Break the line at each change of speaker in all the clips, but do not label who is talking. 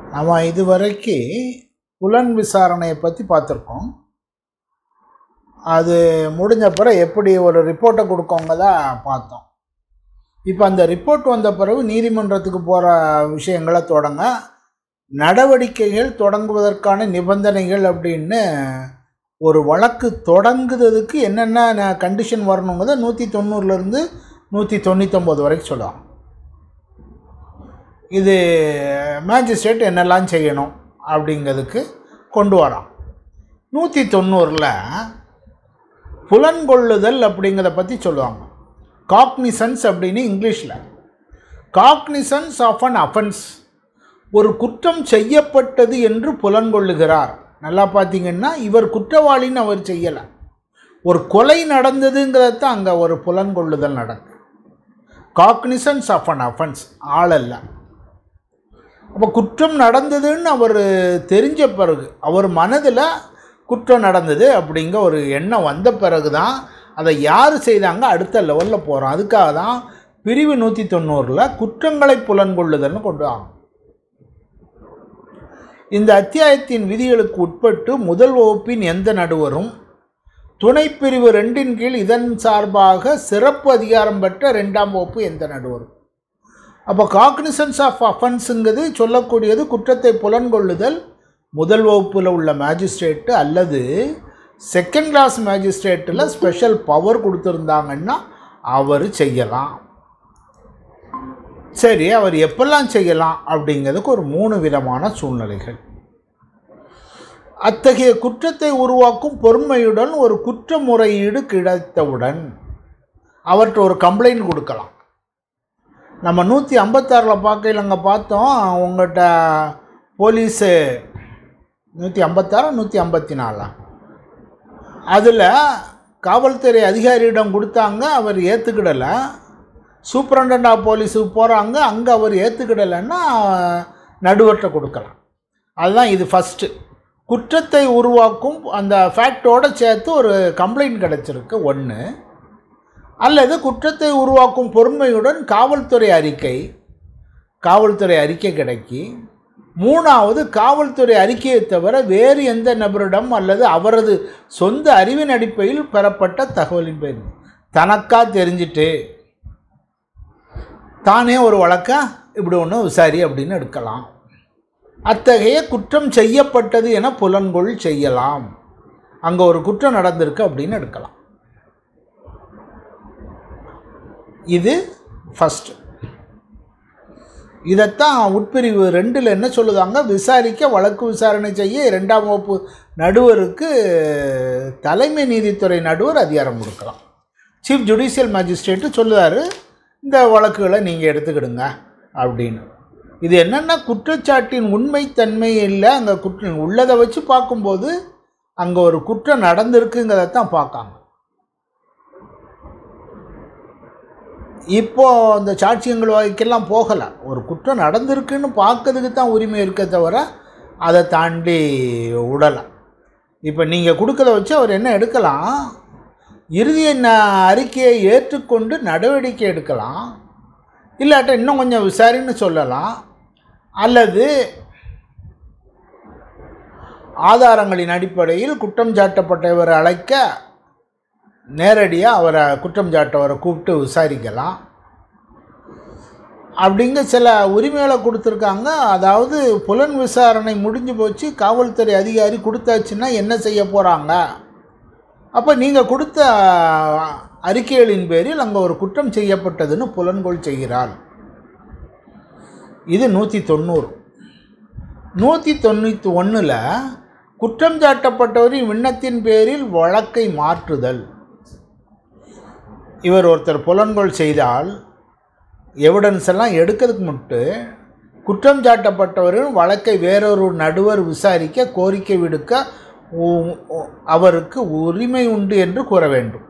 நம்ம இதுவரைக்கு புலன் விசாரணையை பற்றி பார்த்துருக்கோம் அது முடிஞ்ச பிறகு எப்படி ஒரு ரிப்போர்ட்டை கொடுக்கவங்க தான் பார்த்தோம் இப்போ அந்த ரிப்போர்ட் வந்த பிறகு நீதிமன்றத்துக்கு போகிற விஷயங்களை தொடங்க நடவடிக்கைகள் தொடங்குவதற்கான நிபந்தனைகள் அப்படின்னு ஒரு வழக்கு தொடங்குறதுக்கு என்னென்ன கண்டிஷன் வரணுங்கிறத நூற்றி தொண்ணூறுலேருந்து நூற்றி தொண்ணூத்தொம்பது வரைக்கும் சொல்லுவாங்க இது மேஜிஸ்ட்ரேட் என்னெல்லாம் செய்யணும் அப்படிங்கிறதுக்கு கொண்டு வரான் நூற்றி தொண்ணூறில் புலன்கொள்ளுதல் அப்படிங்கிறத பற்றி சொல்லுவாங்க காக்னிசன்ஸ் அப்படின்னு இங்கிலீஷில் காக்னிசன்ஸ் ஆஃப் அன் அஃபென்ஸ் ஒரு குற்றம் செய்யப்பட்டது என்று புலன்கொள்ளுகிறார் நல்லா பார்த்தீங்கன்னா இவர் குற்றவாளின்னு அவர் செய்யலை ஒரு கொலை நடந்ததுங்கிறத தான் அங்கே ஒரு புலன்கொள்ளுதல் நடக்கு காக்னிசன்ஸ் ஆஃப் அன் அஃபென்ஸ் ஆளல்ல அப்போ குற்றம் நடந்ததுன்னு அவர் தெரிஞ்ச பிறகு அவர் மனதில் குற்றம் நடந்தது அப்படிங்கிற ஒரு எண்ணம் வந்த பிறகு தான் அதை யார் செய்தாங்க அடுத்த லெவலில் போகிறோம் அதுக்காக தான் பிரிவு நூற்றி தொண்ணூறில் குற்றங்களை புலன்கொள்ளுதல்னு கொண்டு ஆகும் இந்த அத்தியாயத்தின் விதிகளுக்கு உட்பட்டு முதல் வகுப்பின் எந்த நடுவரும் துணைப்பிரிவு ரெண்டின் கீழ் இதன் சார்பாக சிறப்பு அதிகாரம் பெற்ற ரெண்டாம் வகுப்பு எந்த நடுவரும் அப்போ காக்னிசன்ஸ் ஆஃப் அஃபென்ஸுங்கிறது சொல்லக்கூடியது குற்றத்தை புலன்கொள்ளுதல் முதல் வகுப்பில் உள்ள மேஜிஸ்ட்ரேட்டு அல்லது செகண்ட் கிளாஸ் மேஜிஸ்ட்ரேட்டில் ஸ்பெஷல் பவர் கொடுத்துருந்தாங்கன்னா அவர் செய்யலாம் சரி அவர் எப்பெல்லாம் செய்யலாம் அப்படிங்கிறதுக்கு ஒரு மூணு விதமான சூழ்நிலைகள் அத்தகைய குற்றத்தை உருவாக்கும் பொறுமையுடன் ஒரு குற்ற முறையீடு கிடைத்தவுடன் அவர்கிட்ட ஒரு கம்ப்ளைண்ட் கொடுக்கலாம் நம்ம நூற்றி ஐம்பத்தாறில் பார்க்கையில் அங்கே பார்த்தோம் உங்கள்கிட்ட போலீஸு நூற்றி ஐம்பத்தாறு நூற்றி ஐம்பத்தி நாலா அதில் காவல்துறை அதிகாரியிடம் கொடுத்தாங்க அவர் ஏற்றுக்கிடலை சூப்பரண்டன்ட் ஆஃப் போலீஸுக்கு போகிறாங்க அங்கே அவர் ஏற்றுக்கிடலைன்னா நடுவர்கிட்ட கொடுக்கலாம் அதுதான் இது ஃபஸ்ட்டு குற்றத்தை உருவாக்கும் அந்த ஃபேக்டோடு சேர்த்து ஒரு கம்ப்ளைண்ட் கிடச்சிருக்கு ஒன்று அல்லது குற்றத்தை உருவாக்கும் பொறுமையுடன் காவல்துறை அறிக்கை காவல்துறை அறிக்கை கிடைக்கி மூணாவது காவல்துறை அறிக்கையை தவிர வேறு எந்த நபரிடம் அல்லது அவரது சொந்த அறிவின் அடிப்படையில் பெறப்பட்ட தகவலின் பேர் தனக்கா தெரிஞ்சிட்டு தானே ஒரு வழக்க இப்படி ஒன்று விசாரி அப்படின்னு எடுக்கலாம் அத்தகைய குற்றம் செய்யப்பட்டது என புலன்கொள் செய்யலாம் அங்கே ஒரு குற்றம் நடந்திருக்கு அப்படின்னு எடுக்கலாம் இது ஃபஸ்ட்டு இதைத்தான் உட்பிரிவு ரெண்டில் என்ன சொல்லுதாங்க விசாரிக்க வழக்கு விசாரணை செய்ய இரண்டாம் வகுப்பு நடுவருக்கு தலைமை நீதித்துறை நடுவர் அதிகாரம் கொடுக்கலாம் சீஃப் ஜுடிஷியல் மேஜிஸ்ட்ரேட்டு சொல்லுவார் இந்த வழக்குகளை நீங்கள் எடுத்துக்கிடுங்க அப்படின்னு இது என்னென்னா குற்றச்சாட்டின் உண்மைத்தன்மை இல்லை அங்கே குற்றம் உள்ளதை வச்சு பார்க்கும்போது அங்கே ஒரு குற்றம் நடந்திருக்குங்கிறத தான் பார்க்காங்க இப்போ அந்த சாட்சியங்கள் வகைக்கெல்லாம் போகலை ஒரு குற்றம் நடந்திருக்குன்னு பார்க்கறதுக்கு தான் உரிமை இருக்க தவிர அதை தாண்டி விடலை இப்போ நீங்கள் கொடுக்கறத வச்சு அவர் என்ன எடுக்கலாம் இறுதி அறிக்கையை ஏற்றுக்கொண்டு நடவடிக்கை எடுக்கலாம் இல்லாட்ட இன்னும் கொஞ்சம் விசாரின்னு சொல்லலாம் அல்லது ஆதாரங்களின் அடிப்படையில் குற்றம் சாட்டப்பட்டவரை அழைக்க நேரடியாக அவரை குற்றம் சாட்டவரை கூப்பிட்டு விசாரிக்கலாம் அப்படிங்க சில உரிமைகளை கொடுத்துருக்காங்க அதாவது புலன் விசாரணை முடிஞ்சு போச்சு காவல்துறை அதிகாரி கொடுத்தாச்சுன்னா என்ன செய்ய போகிறாங்க அப்போ நீங்கள் கொடுத்த அறிக்கைகளின் பேரில் அங்கே ஒரு குற்றம் செய்யப்பட்டதுன்னு புலன்கொள் செய்கிறாள் இது நூற்றி தொண்ணூறு நூற்றி தொண்ணூற்றி ஒன்றில் குற்றம் சாட்டப்பட்டவரின் விண்ணத்தின் பேரில் வழக்கை மாற்றுதல் இவர் ஒருத்தர் புலன்கொள் செய்தால் எவிடன்ஸ் எல்லாம் எடுக்கிறதுக்கு முட்டு குற்றம் சாட்டப்பட்டவரின் வழக்கை வேறொரு நடுவர் விசாரிக்க கோரிக்கை விடுக்க அவருக்கு உரிமை உண்டு என்று கூற வேண்டும்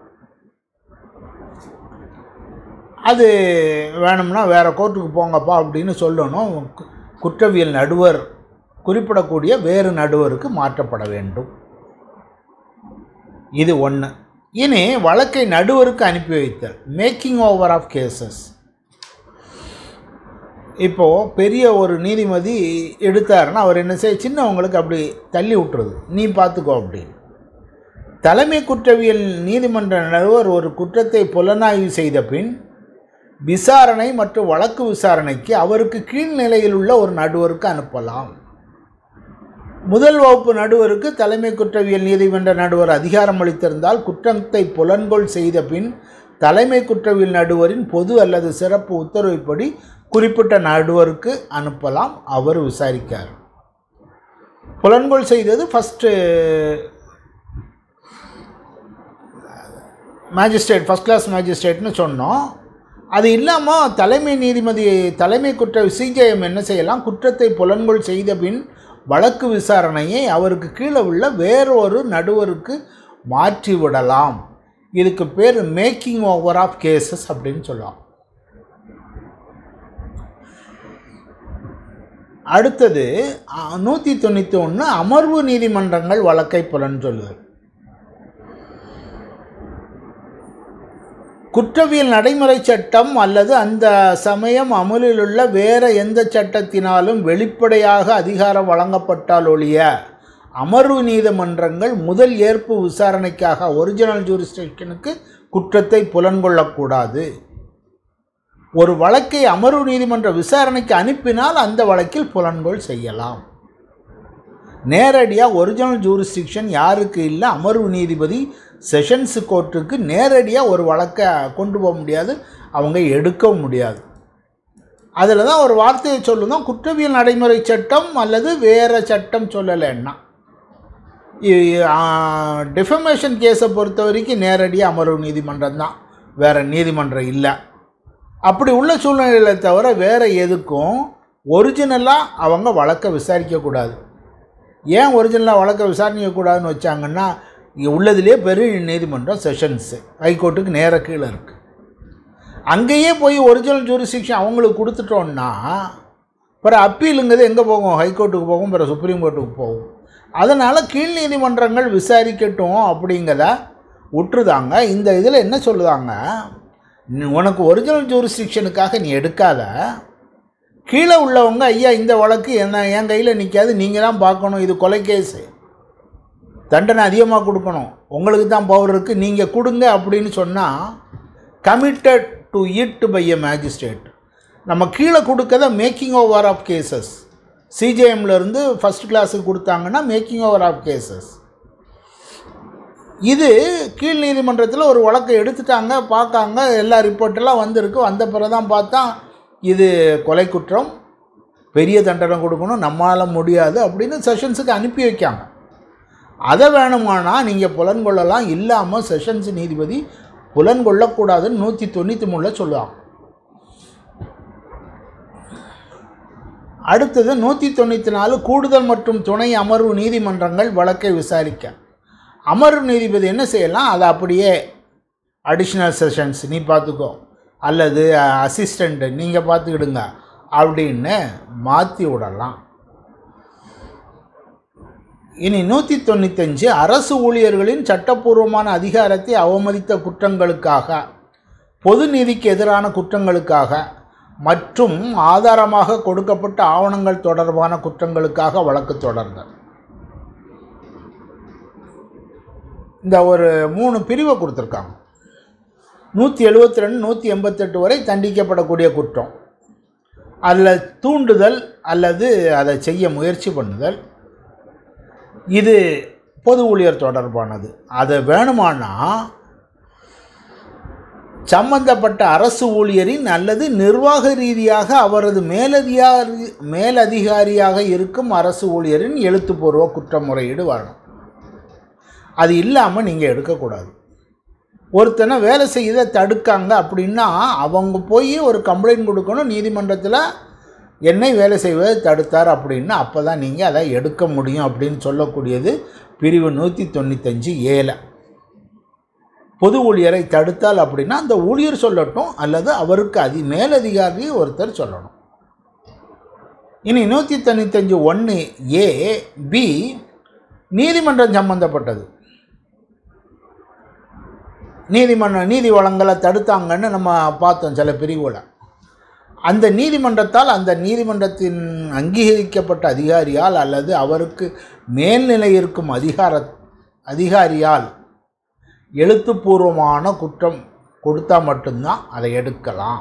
அது வேணும்னா வேறு கோர்ட்டுக்கு போங்கப்பா அப்படின்னு சொல்லணும் குற்றவியல் நடுவர் குறிப்பிடக்கூடிய வேறு நடுவருக்கு மாற்றப்பட வேண்டும் இது ஒன்று இனி வழக்கை நடுவருக்கு அனுப்பி வைத்தல் மேக்கிங் ஓவர் ஆஃப் கேசஸ் இப்போது பெரிய ஒரு நீதிமதி எடுத்தாருன்னா அவர் என்ன செய்ய சின்னவங்களுக்கு அப்படி தள்ளி விட்டுறது நீ பார்த்துக்கோ அப்படின்னு தலைமை குற்றவியல் நீதிமன்ற நடுவர் ஒரு குற்றத்தை புலனாய்வு செய்த பின் விசாரணை மற்றும் வழக்கு விசாரணைக்கு அவருக்கு கீழ்நிலையில் உள்ள ஒரு நடுவருக்கு அனுப்பலாம் முதல் வகுப்பு நடுவருக்கு தலைமை குற்றவியல் நீதிமன்ற நடுவர் அதிகாரம் அளித்திருந்தால் குற்றத்தை புலன்கொள் செய்த பின் தலைமை குற்றவியல் நடுவரின் பொது அல்லது சிறப்பு உத்தரவுப்படி குறிப்பிட்ட நடுவருக்கு அனுப்பலாம் அவர் விசாரிக்கார் புலன்கொள் செய்தது ஃபஸ்ட்டு மேஜிஸ்ட்ரேட் ஃபஸ்ட் கிளாஸ் மேஜிஸ்ட்ரேட்னு சொன்னோம் அது இல்லாமல் தலைமை நீதிமதி தலைமை குற்ற சிஜேஎம் என்ன செய்யலாம் குற்றத்தை புலன்கொள் செய்த பின் வழக்கு விசாரணையை அவருக்கு கீழே உள்ள வேறொரு நடுவருக்கு மாற்றி விடலாம் இதுக்கு பேர் மேக்கிங் ஓவர் ஆஃப் கேசஸ் அப்படின்னு சொல்லலாம் அடுத்தது நூற்றி தொண்ணூற்றி ஒன்று அமர்வு நீதிமன்றங்கள் வழக்கை புலன் சொல்லுதல் குற்றவியல் நடைமுறை சட்டம் அல்லது அந்த சமயம் அமலில் உள்ள வேற எந்த சட்டத்தினாலும் வெளிப்படையாக அதிகாரம் வழங்கப்பட்டால் ஒழிய அமர்வு நீதிமன்றங்கள் முதல் ஏற்பு விசாரணைக்காக ஒரிஜினல் ஜூரிஸ்டிக்ஷனுக்கு குற்றத்தை புலன்கொள்ளக்கூடாது ஒரு வழக்கை அமர்வு நீதிமன்ற விசாரணைக்கு அனுப்பினால் அந்த வழக்கில் புலன்கொள் செய்யலாம் நேரடியாக ஒரிஜினல் ஜூரிஸ்டிக்ஷன் யாருக்கு இல்லை அமர்வு நீதிபதி செஷன்ஸ் கோர்ட்டுக்கு நேரடியாக ஒரு வழக்கை கொண்டு போக முடியாது அவங்க எடுக்கவும் முடியாது அதில் தான் ஒரு வார்த்தையை சொல்லுதான் குற்றவியல் நடைமுறை சட்டம் அல்லது வேறு சட்டம் சொல்லலைன்னா டிஃபமேஷன் கேஸை பொறுத்த வரைக்கும் நேரடியாக அமர்வு நீதிமன்றம் தான் வேறு நீதிமன்றம் இல்லை அப்படி உள்ள சூழ்நிலைகளை தவிர வேறு எதுக்கும் ஒரிஜினலாக அவங்க வழக்கை விசாரிக்கக்கூடாது ஏன் ஒரிஜினலாக வழக்கை விசாரிக்கக்கூடாதுன்னு வச்சாங்கன்னா இங்கே உள்ளதுலேயே பெரிய நீதிமன்றம் செஷன்ஸு ஹைகோர்ட்டுக்கு நேர கீழே இருக்குது அங்கேயே போய் ஒரிஜினல் ஜூரிஸ்டிக்ஷன் அவங்களுக்கு கொடுத்துட்டோன்னா பிறகு அப்பீலுங்கிறது எங்கே போகும் ஹைகோர்ட்டுக்கு போகும் பிறகு சுப்ரீம் கோர்ட்டுக்கு போகும் அதனால் கீழ் நீதிமன்றங்கள் விசாரிக்கட்டும் அப்படிங்கிறத விட்டுருதாங்க இந்த இதில் என்ன சொல்லுதாங்க உனக்கு ஒரிஜினல் ஜூரிஸ்டிக்ஷனுக்காக நீ எடுக்காத கீழே உள்ளவங்க ஐயா இந்த வழக்கு என்ன என் கையில் நிற்காது நீங்கள் தான் பார்க்கணும் இது கொலை கேஸு தண்டனை அதிகமாக கொடுக்கணும் உங்களுக்கு தான் பவர் இருக்குது நீங்கள் கொடுங்க அப்படின்னு சொன்னால் committed to it by a magistrate நம்ம கீழே கொடுக்கத மேக்கிங் ஓவர் ஆஃப் கேசஸ் சிஜேஎம்லேருந்து ஃபஸ்ட் கிளாஸுக்கு கொடுத்தாங்கன்னா மேக்கிங் ஓவர் ஆஃப் கேசஸ் இது கீழ் நீதிமன்றத்தில் ஒரு வழக்கை எடுத்துட்டாங்க பார்க்காங்க எல்லா ரிப்போர்ட்டெல்லாம் வந்திருக்கு வந்த பிறகு தான் பார்த்தா இது கொலை குற்றம் பெரிய தண்டனை கொடுக்கணும் நம்மளால் முடியாது அப்படின்னு செஷன்ஸுக்கு அனுப்பி வைக்காங்க அதை வேணுமானா நீங்கள் புலன்கொள்ளலாம் இல்லாமல் செஷன்ஸ் நீதிபதி புலன்கொள்ளக்கூடாதுன்னு நூற்றி தொண்ணூற்றி மூணில் சொல்லுவாங்க அடுத்தது நூற்றி தொண்ணூற்றி நாலு கூடுதல் மற்றும் துணை அமர்வு நீதிமன்றங்கள் வழக்கை விசாரிக்க அமர்வு நீதிபதி என்ன செய்யலாம் அதை அப்படியே அடிஷ்னல் செஷன்ஸ் நீ பார்த்துக்கோ அல்லது அசிஸ்டண்ட்டு நீங்கள் பார்த்துக்கிடுங்க அப்படின்னு மாற்றி விடலாம் இனி நூற்றி தொண்ணூத்தஞ்சு அரசு ஊழியர்களின் சட்டப்பூர்வமான அதிகாரத்தை அவமதித்த குற்றங்களுக்காக பொது நீதிக்கு எதிரான குற்றங்களுக்காக மற்றும் ஆதாரமாக கொடுக்கப்பட்ட ஆவணங்கள் தொடர்பான குற்றங்களுக்காக வழக்கு தொடர்ந்தது இந்த ஒரு மூணு பிரிவை கொடுத்துருக்காங்க நூற்றி எழுபத்தி ரெண்டு நூற்றி எண்பத்தெட்டு வரை தண்டிக்கப்படக்கூடிய குற்றம் அதில் தூண்டுதல் அல்லது அதை செய்ய முயற்சி பண்ணுதல் இது பொது ஊழியர் தொடர்பானது அது வேணுமானா சம்பந்தப்பட்ட அரசு ஊழியரின் அல்லது நிர்வாக ரீதியாக அவரது மேலதிகாரி மேலதிகாரியாக இருக்கும் அரசு ஊழியரின் எழுத்துப்பூர்வ குற்றமுறையீடு வரணும் அது இல்லாமல் நீங்கள் எடுக்கக்கூடாது ஒருத்தனை வேலை செய்யதை தடுக்காங்க அப்படின்னா அவங்க போய் ஒரு கம்ப்ளைண்ட் கொடுக்கணும் நீதிமன்றத்தில் என்னை வேலை செய்வதை தடுத்தார் அப்படின்னா அப்போ தான் நீங்கள் அதை எடுக்க முடியும் அப்படின்னு சொல்லக்கூடியது பிரிவு நூற்றி தொண்ணூத்தஞ்சு ஏழை பொது ஊழியரை தடுத்தால் அப்படின்னா அந்த ஊழியர் சொல்லட்டும் அல்லது அவருக்கு அதி மேலதிகாரி ஒருத்தர் சொல்லணும் இனி நூற்றி தொண்ணூத்தஞ்சு ஒன்று ஏ பி நீதிமன்றம் சம்பந்தப்பட்டது நீதிமன்ற நீதி வளங்களை தடுத்தாங்கன்னு நம்ம பார்த்தோம் சில பிரிவுகளை அந்த நீதிமன்றத்தால் அந்த நீதிமன்றத்தின் அங்கீகரிக்கப்பட்ட அதிகாரியால் அல்லது அவருக்கு மேல்நிலை இருக்கும் அதிகார அதிகாரியால் எழுத்துப்பூர்வமான குற்றம் கொடுத்தா மட்டும்தான் அதை எடுக்கலாம்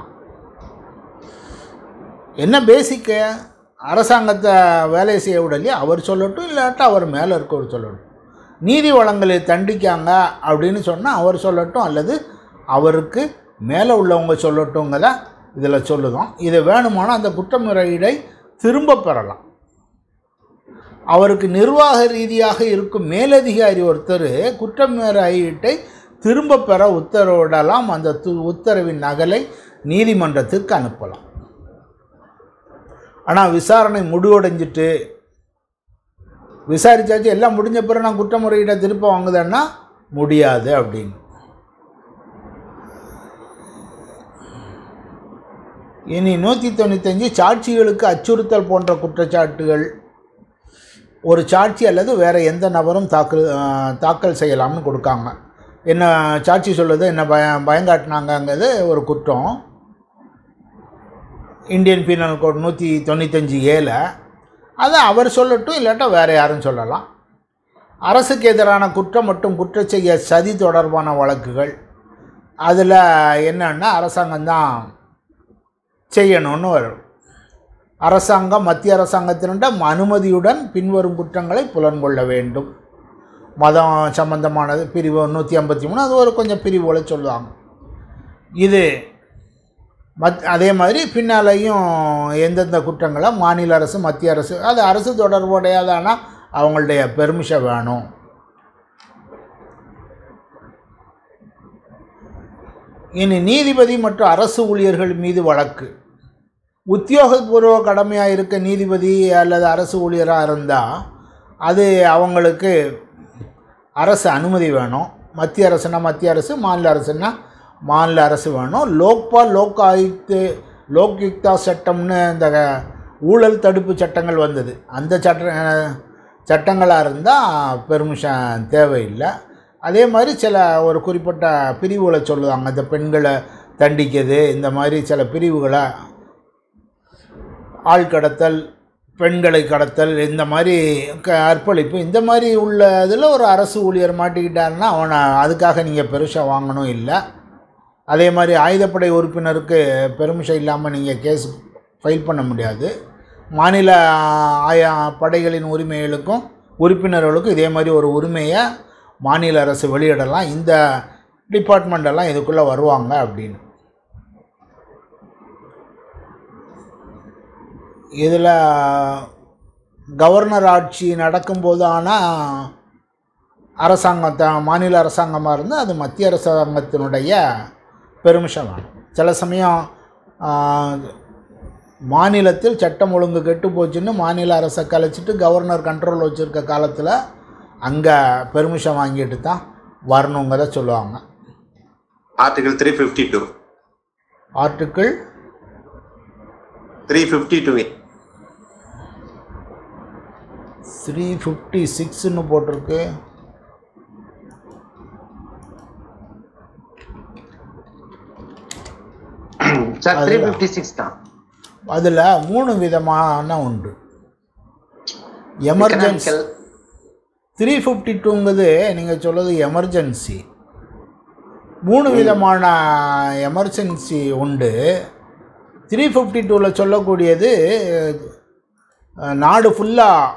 என்ன பேசிக்க அரசாங்கத்தை வேலை செய்ய விடலையே அவர் சொல்லட்டும் இல்லாட்டா அவர் மேலே இருக்கவர் சொல்லட்டும் நீதி வளங்களை தண்டிக்காங்க அப்படின்னு சொன்னால் அவர் சொல்லட்டும் அல்லது அவருக்கு மேலே உள்ளவங்க சொல்லட்டுங்கிற இதில் சொல்லுதோம் இது வேணுமானா அந்த குற்றமுறையீடை திரும்ப பெறலாம் அவருக்கு நிர்வாக ரீதியாக இருக்கும் மேலதிகாரி ஒருத்தர் குற்றமுறையீட்டை திரும்ப பெற உத்தரவிடலாம் அந்த து- உத்தரவின் நகலை நீதிமன்றத்துக்கு அனுப்பலாம் ஆனால் விசாரணை முடிவடைஞ்சிட்டு விசாரிச்சாச்சு எல்லாம் முடிஞ்ச பிறகு நான் குற்றமுறையீடை திருப்ப வாங்குதேன்னா முடியாது அப்படின்னு இனி நூற்றி தொண்ணூத்தஞ்சு சாட்சிகளுக்கு அச்சுறுத்தல் போன்ற குற்றச்சாட்டுகள் ஒரு சாட்சி அல்லது வேறு எந்த நபரும் தாக்கல் அஹ், தாக்கல் செய்யலாம்னு கொடுக்காங்க என்ன சாட்சி சொல்லுது என்ன பய பயங்காட்டினாங்கங்கிறது ஒரு குற்றம் இந்தியன் பீனல் கோட் நூற்றி தொண்ணூத்தஞ்சு ஏழு அதை அவர் சொல்லட்டும் இல்லாட்டா வேறு யாரும் சொல்லலாம் அரசுக்கு எதிரான குற்றம் மற்றும் குற்றச் செய்ய சதி தொடர்பான வழக்குகள் அதில் என்னன்னா அரசாங்கம் தான் செய்யணும்னு வரும் அரசாங்கம் மத்திய அரசாங்கத்தினிடம் அனுமதியுடன் பின்வரும் குற்றங்களை புலன்கொள்ள வேண்டும் மதம் சம்பந்தமானது பிரிவு நூற்றி ஐம்பத்தி மூணு அது ஒரு கொஞ்சம் பிரிவுகளை சொல்லுவாங்க இது மத் அதே மாதிரி பின்னாலேயும் எந்தெந்த குற்றங்களை மாநில அரசு மத்திய அரசு அது அரசு தொடர்புடையதானா அவங்களுடைய பெர்மிஷன் வேணும் இனி நீதிபதி மற்றும் அரசு ஊழியர்கள் மீது வழக்கு உத்தியோகபூர்வ கடமையாக இருக்க நீதிபதி அல்லது அரசு ஊழியராக இருந்தால் அது அவங்களுக்கு அரசு அனுமதி வேணும் மத்திய அரசுனா மத்திய அரசு மாநில அரசுனா மாநில அரசு வேணும் லோக்பால் லோக் ஆயுக்து லோக்யுக்தா சட்டம்னு இந்த ஊழல் தடுப்பு சட்டங்கள் வந்தது அந்த சட்ட சட்டங்களாக இருந்தால் பெர்மிஷன் தேவையில்லை அதே மாதிரி சில ஒரு குறிப்பிட்ட பிரிவுகளை சொல்லுவாங்க இந்த பெண்களை தண்டிக்கிறது இந்த மாதிரி சில பிரிவுகளை ஆள் கடத்தல் பெண்களை கடத்தல் இந்த மாதிரி க அர்ப்பணிப்பு இந்த மாதிரி உள்ள இதில் ஒரு அரசு ஊழியர் மாட்டிக்கிட்டாருன்னா அவனை அதுக்காக நீங்கள் பெருசாக வாங்கணும் இல்லை அதே மாதிரி ஆயுதப்படை உறுப்பினருக்கு பெர்மிஷன் இல்லாமல் நீங்கள் கேஸ் ஃபைல் பண்ண முடியாது மாநில ஆயா படைகளின் உரிமைகளுக்கும் உறுப்பினர்களுக்கும் இதே மாதிரி ஒரு உரிமையை மாநில அரசு வெளியிடலாம் இந்த டிபார்ட்மெண்டெல்லாம் இதுக்குள்ளே வருவாங்க அப்படின்னு இதில் கவர்னர் ஆட்சி நடக்கும்போது ஆனால் அரசாங்கத்தை மாநில அரசாங்கமாக இருந்தால் அது மத்திய அரசாங்கத்தினுடைய பெர்மிஷன் வேணும் சில சமயம் ஆ, மாநிலத்தில் சட்டம் ஒழுங்கு கெட்டு போச்சுன்னு மாநில அரசை கலைச்சிட்டு கவர்னர் கண்ட்ரோல் வச்சுருக்க காலத்தில் அங்கே பெர்மிஷன் வாங்கிட்டு தான் வரணுங்கிறத சொல்லுவாங்க
Article 352.
Article
352A.
Three fifty சிக்ஸ்னு போட்டிருக்கு
சார் த்ரீ
அதுதான்.
ஃபிஃப்டி சிக்ஸ் தான்
அதில் மூணு விதமான உண்டு எமர்ஜென்சி
எக்கனாமிக்கல்
த்ரீ ஃபிஃப்டி டூங்கிறது நீங்கள் சொல்கிறது எமர்ஜென்சி மூணு விதமான எமர்ஜென்சி உண்டு த்ரீ ஃபிஃப்டி டூவில் சொல்லக்கூடியது அஹ், நாடு ஃபுல்லாக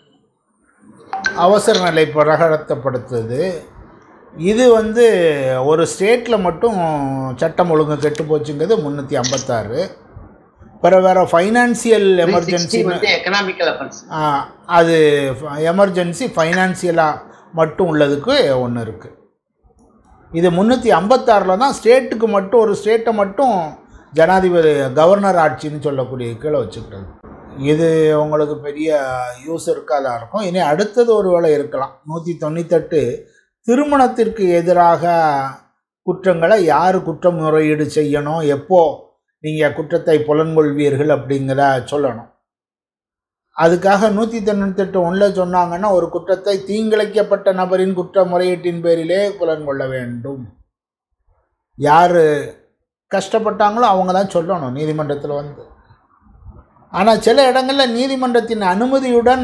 அவசர நிலை பிரகடனப்படுத்துது இது வந்து ஒரு ஸ்டேட்டில் மட்டும் சட்டம் ஒழுங்கு கெட்டு போச்சுங்கிறது முந்நூற்றி ஐம்பத்தாறு பிறகு வேறு ஃபைனான்சியல் எமர்ஜென்சி
வந்து எக்கனாமிக்கல் அஃபென்ஸ்
ஆ, அது எமர்ஜென்சி ஃபைனான்சியலாக மட்டும் உள்ளதுக்கு ஒன்று இருக்குது இது முந்நூற்றி ஐம்பத்தாறில் தான் ஸ்டேட்டுக்கு மட்டும் ஒரு ஸ்டேட்டை மட்டும் ஜனாதிபதி கவர்னர் ஆட்சின்னு சொல்லக்கூடிய கீழே வச்சுக்கிட்டது இது உங்களுக்கு பெரிய யூஸ் இருக்காதா இருக்கும் இனி அடுத்தது ஒரு வேளை இருக்கலாம் நூற்றி தொண்ணூத்தெட்டு திருமணத்திற்கு எதிராக குற்றங்களை யார் குற்றம் முறையீடு செய்யணும் எப்போ நீங்கள் குற்றத்தை புலன்கொள்வீர்கள் அப்படிங்கிற சொல்லணும் அதுக்காக நூற்றி தொண்ணூத்தெட்டு ஒன்றில் சொன்னாங்கன்னா ஒரு குற்றத்தை தீங்கிழைக்கப்பட்ட நபரின் குற்ற முறையீட்டின் பேரிலே புலன்கொள்ள வேண்டும் யார் கஷ்டப்பட்டாங்களோ அவங்க தான் சொல்லணும் நீதிமன்றத்தில் வந்து ஆனால் சில இடங்களில் நீதிமன்றத்தின் அனுமதியுடன்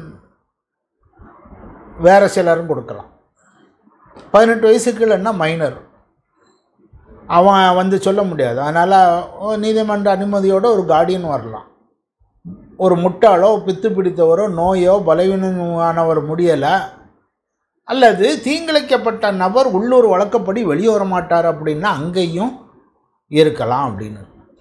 வேறு சிலரும் கொடுக்கலாம் பதினெட்டு வயசுக்கு இல்லைன்னா மைனர் அவன் வந்து சொல்ல முடியாது அதனால் நீதிமன்ற அனுமதியோட ஒரு கார்டியன் வரலாம் ஒரு முட்டாளோ பித்து பிடித்தவரோ நோயோ பலவீனமானவர் முடியலை அல்லது தீங்கிழைக்கப்பட்ட நபர் உள்ளூர் வழக்கப்படி வெளியே வர மாட்டார் அப்படின்னா அங்கேயும் இருக்கலாம் அப்படின்னு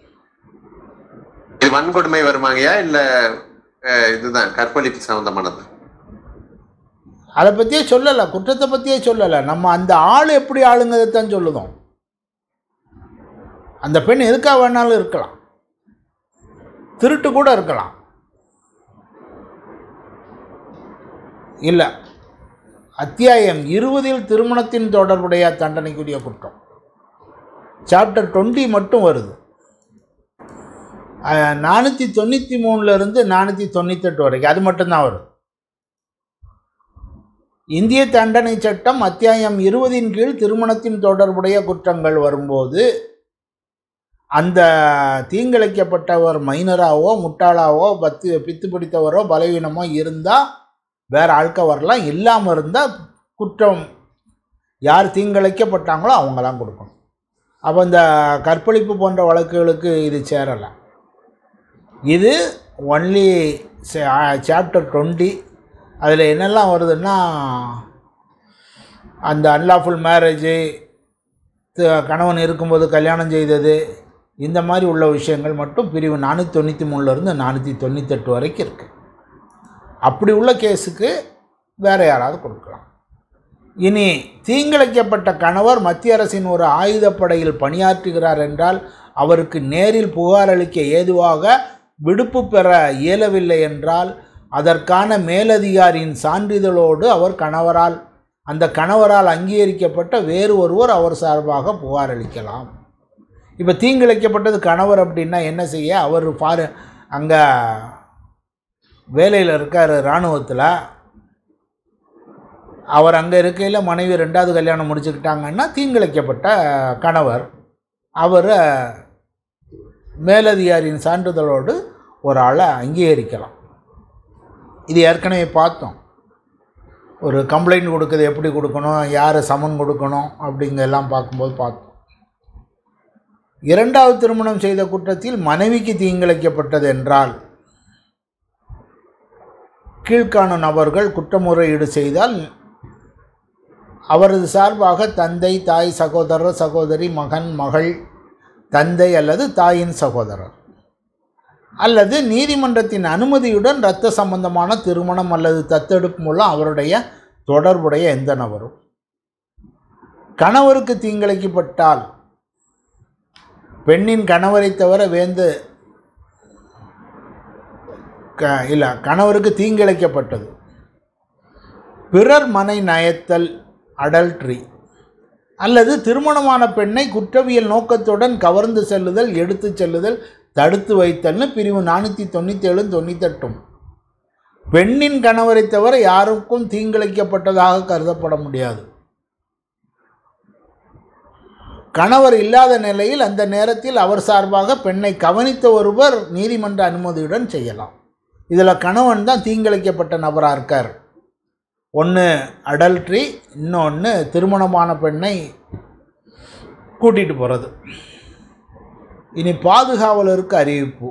இது வன்கொடுமை வருமாங்கய்யா இல்ல அஹ், இதுதான் கற்பழிப்பு சம்பந்தமானது
அதை பற்றியே சொல்லலை குற்றத்தை பற்றியே சொல்லலை நம்ம அந்த ஆள் எப்படி ஆளுங்கிறதான் சொல்லுதோம் அந்த பெண் எதுக்காக வேணாலும் இருக்கலாம் திருட்டு கூட இருக்கலாம் இல்லை அத்தியாயம் இருபதில் திருமணத்தின் தொடர்புடைய தண்டனைக்குரிய குற்றம் சாப்டர் டுவெண்ட்டி மட்டும் வருது நானூற்றி தொண்ணூற்றி மூணுலேருந்து நானூற்றி தொண்ணூத்தெட்டு வரைக்கும் அது மட்டும்தான் வருது இந்திய தண்டனை சட்டம் அத்தியாயம் இருபதின் கீழ் திருமணத்தின் தொடர்புடைய குற்றங்கள் வரும்போது அந்த தீங்கிழைக்கப்பட்டவர் மைனராவோ முட்டாளாவோ பத்து பித்து பிடித்தவரோ பலவீனமோ இருந்தால் வேற ஆட்க வரலாம் இல்லாமல் இருந்தால் குற்றம் யார் தீங்கிழைக்கப்பட்டாங்களோ அவங்க தான் கொடுக்கணும் அப்போ இந்த கற்பழிப்பு போன்ற வழக்குகளுக்கு இது சேரலை இது ஒன்லி சாப்டர் டுவெண்ட்டி அதில் என்னெல்லாம் வருதுன்னா அந்த அன்லாஃபுல் மேரேஜு கணவன் இருக்கும்போது கல்யாணம் செய்தது இந்த மாதிரி உள்ள விஷயங்கள் மட்டும் பிரிவு நானூற்றி தொண்ணூற்றி மூணுலேருந்து நானூற்றி தொண்ணூத்தெட்டு வரைக்கும் இருக்குது அப்படி உள்ள கேஸுக்கு வேறு யாராவது கொடுக்கலாம் இனி தீங்கிழைக்கப்பட்ட கணவர் மத்திய அரசின் ஒரு ஆயுதப்படையில் பணியாற்றுகிறார் என்றால் அவருக்கு நேரில் புகார் அளிக்க ஏதுவாக விடுப்பு பெற இயலவில்லை என்றால் அதற்கான மேலதிகாரியின் சான்றிதழோடு அவர் கணவரால் அந்த கணவரால் அங்கீகரிக்கப்பட்ட வேறு ஒருவர் அவர் சார்பாக புகார் அளிக்கலாம் இப்போ தீங்கிழைக்கப்பட்டது கணவர் அப்படின்னா என்ன செய்ய அவர் பாரு அங்கே வேலையில் இருக்கார் இராணுவத்தில் அவர் அங்கே இருக்கையில் மனைவி ரெண்டாவது கல்யாணம் முடிச்சுக்கிட்டாங்கன்னா தீங்கிழைக்கப்பட்ட கணவர் அவர் மேலதிகாரியின் சான்றிதழோடு ஒரு ஆளை அங்கீகரிக்கலாம் இது ஏற்கனவே பார்த்தோம் ஒரு கம்ப்ளைண்ட் கொடுக்குறது எப்படி கொடுக்கணும் யார் சமன் கொடுக்கணும் அப்படிங்கெல்லாம் பார்க்கும்போது பார்த்தோம் இரண்டாவது திருமணம் செய்த குற்றத்தில் மனைவிக்கு தீங்கிழைக்கப்பட்டது என்றால் கீழ்காணும் நபர்கள் குற்றமுறையீடு செய்தால் அவரது சார்பாக தந்தை தாய் சகோதரர் சகோதரி மகன் மகள் தந்தை அல்லது தாயின் சகோதரர் அல்லது நீதிமன்றத்தின் அனுமதியுடன் இரத்த சம்பந்தமான திருமணம் அல்லது தத்தெடுப்பு மூலம் அவருடைய தொடர்புடைய எந்த நபரும் கணவருக்கு தீங்கிழைக்கப்பட்டால் பெண்ணின் கணவரை தவிர வேந்து க இல்லை கணவருக்கு தீங்கிழைக்கப்பட்டது பிறர் மனை நயத்தல் அடல்ட்ரி அல்லது திருமணமான பெண்ணை குற்றவியல் நோக்கத்துடன் கவர்ந்து செல்லுதல் எடுத்துச் செல்லுதல் தடுத்து வைத்தல்னு பிரிவு நானூற்றி தொண்ணூற்றி ஏழு தொண்ணூத்தெட்டும் பெண்ணின் கணவரை தவிர யாருக்கும் தீங்கிழைக்கப்பட்டதாக கருதப்பட முடியாது கணவர் இல்லாத நிலையில் அந்த நேரத்தில் அவர் சார்பாக பெண்ணை கவனித்த ஒருவர் நீதிமன்ற அனுமதியுடன் செய்யலாம் இதில் கணவன் தான் தீங்கிழைக்கப்பட்ட நபராக இருக்கார் ஒன்று அடல்ட்ரி இன்னொன்று திருமணமான பெண்ணை கூட்டிகிட்டு போகிறது இனி பாதுகாவலருக்கு அறிவிப்பு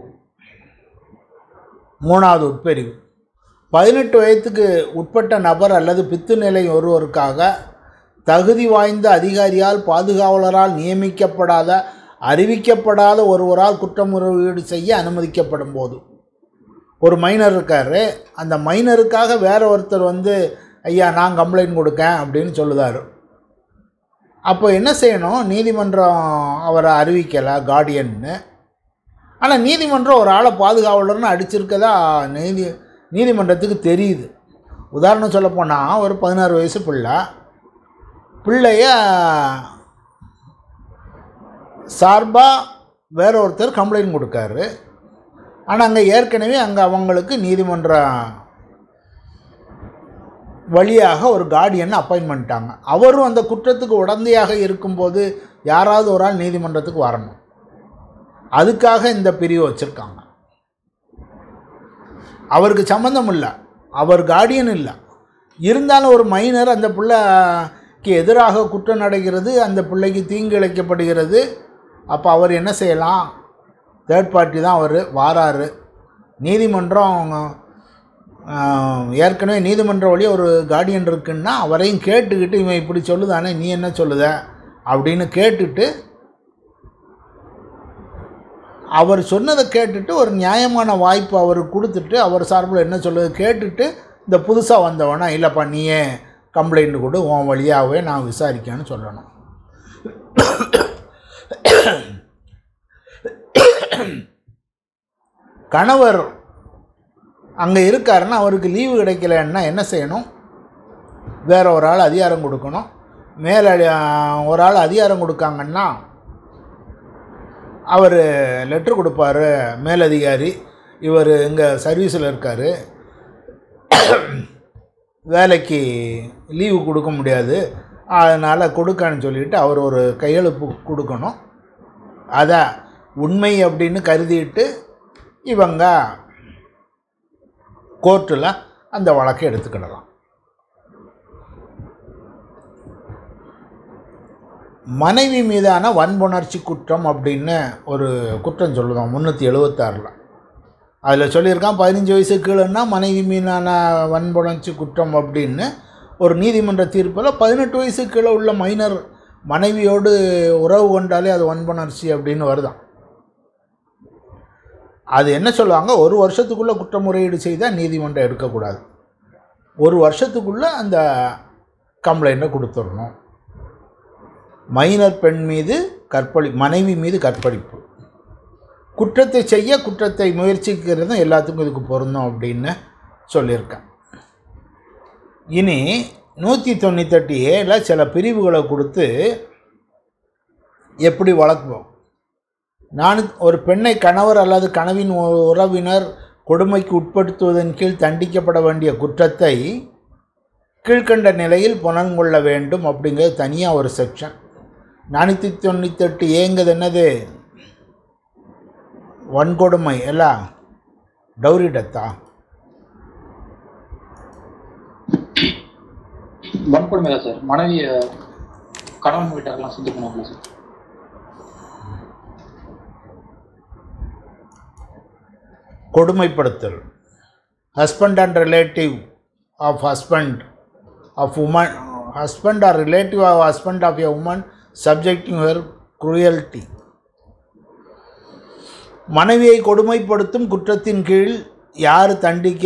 மூணாவது உட்பிரிவு பதினெட்டு வயதுக்கு உட்பட்ட நபர் அல்லது பித்து நிலை ஒருவருக்காக தகுதி வாய்ந்த அதிகாரியால் பாதுகாவலரால் நியமிக்கப்படாத அறிவிக்கப்படாத ஒருவரால் குற்றமுறையீடு செய்ய அனுமதிக்கப்படும் போது ஒரு மைனர் இருக்கார் அந்த மைனருக்காக வேற ஒருத்தர் வந்து ஐயா நான் கம்ப்ளைண்ட் கொடுக்கேன் அப்படின்னு சொல்லுதார் அப்போ என்ன செய்யணும் நீதிமன்றம் அவரை அறிவிக்கலை கார்டியன்னு ஆனால் நீதிமன்றம் ஒரு ஆளை பாதுகாவலர்னு அடிச்சிருக்கதா நீதி நீதிமன்றத்துக்கு தெரியுது உதாரணம் சொல்லப்போனால் ஒரு பதினாறு வயசு பிள்ளை பிள்ளைய சார்பாக வேற ஒருத்தர் கம்ப்ளைண்ட் கொடுக்காரு ஆனால் அங்கே ஏற்கனவே அங்கே அவங்களுக்கு நீதிமன்றம் வழியாக ஒரு கார்டியன் அப்பாயின்ட் பண்ணிட்டாங்க அவரும் அந்த குற்றத்துக்கு உடந்தையாக இருக்கும்போது யாராவது ஒரு ஆள் நீதிமன்றத்துக்கு வரணும் அதுக்காக இந்த பிரிவு வச்சுருக்காங்க அவருக்கு சம்மந்தம் இல்லை அவர் கார்டியன் இல்லை இருந்தாலும் ஒரு மைனர் அந்த பிள்ளைக்கு எதிராக குற்றம் நடக்கிறது அந்த பிள்ளைக்கு தீங்கு இழைக்கப்படுகிறது அப்போ அவர் என்ன செய்யலாம் தேர்ட் பார்ட்டி தான் அவர் வாராரு நீதிமன்றம் ஆஹ், ஏற்கனவே நீதிமன்ற வழி ஒரு கார்டியன் இருக்குன்னா அவரையும் கேட்டுக்கிட்டு இவன் இப்படி சொல்லுதானே நீ என்ன சொல்லுத அப்படின்னு கேட்டுட்டு அவர் சொன்னதை கேட்டுட்டு ஒரு நியாயமான வாய்ப்பு அவருக்கு கொடுத்துட்டு அவர் சார்பில் என்ன சொல்லுது கேட்டுட்டு இந்த புதுசாக வந்தவனா இல்லைப்பா நீயே கம்ப்ளைண்ட் கொடு உன் வழியாகவே நான் விசாரிக்கேன்னு சொல்லணும் கணவர் அங்கே இருக்காருன்னா அவருக்கு லீவு கிடைக்கலன்னா என்ன செய்யணும் வேற ஒரு ஆள் அதிகாரம் கொடுக்கணும் மேலே ஒரு ஆள் அதிகாரம் கொடுக்காங்கன்னா அவர் லெட்ரு கொடுப்பாரு மேலதிகாரி இவர் இங்கே சர்வீஸில் இருக்கார் வேலைக்கு லீவு கொடுக்க முடியாது அதனால் கொடுக்கன்னு சொல்லிட்டு அவர் ஒரு கையெழுப்பு கொடுக்கணும் அதை உண்மை அப்படின்னு கருதிட்டு இவங்க கோர்ட்டில் அந்த வழக்கை எடுத்துக்கிடலாம் மனைவி மீதான வன்புணர்ச்சி குற்றம் அப்படின்னு ஒரு குற்றம் சொல்லுவோம் முந்நூற்றி எழுபத்தாறில் அதில் சொல்லியிருக்கான் பதினஞ்சு வயசு கீழேன்னா மனைவி மீதான வன்புணர்ச்சி குற்றம் அப்படின்னு ஒரு நீதிமன்ற தீர்ப்பில் பதினெட்டு வயசு கீழே உள்ள மைனர் மனைவியோடு உறவு கொண்டாலே அது வன்புணர்ச்சி அப்படின்னு வருதான் அது என்ன சொல்லுவாங்க ஒரு வருஷத்துக்குள்ளே குற்றமுறையீடு செய்தால் நீதிமன்றம் எடுக்கக்கூடாது ஒரு வருஷத்துக்குள்ளே அந்த கம்ப்ளைண்ட்டை கொடுத்துடணும் மைனர் பெண் மீது கற்பழி மனைவி மீது கற்பழிப்பு குற்றத்தை செய்ய குற்றத்தை முயற்சிக்கிறதும் எல்லாத்துக்கும் இதுக்கு பொருந்தும் அப்படின்னு சொல்லியிருக்கேன் இனி நூற்றி தொண்ணூத்தெட்டு ஏல சில பிரிவுகளை கொடுத்து எப்படி வளர்ப்போம் நான் ஒரு பெண்ணை கணவர் அல்லது கனவின் உ- உறவினர் கொடுமைக்கு உட்படுத்துவதன் கீழ் தண்டிக்கப்பட வேண்டிய குற்றத்தை கீழ்க்கண்ட நிலையில் புனங்கொள்ள வேண்டும் அப்படிங்கிறது தனியாக ஒரு செக்ஷன் நானூற்றி தொண்ணூத்தெட்டு ஏங்குது என்னது வன்கொடுமை எல்லாம் டௌரி டெத்தா
வன்கொடுமை தான் சார் மனைவிய கணவன் வீட்டாரெல்லாம் சுத்தம் பண்ணுவாங்களா சார்
கொடுமைப்படுத்தல் husband and relative of husband of woman husband or relative of husband of a woman subjecting her cruelty மனைவியை கொடுமைப்படுத்தும் குற்றத்தின் கீழ் யார் தண்டிக்க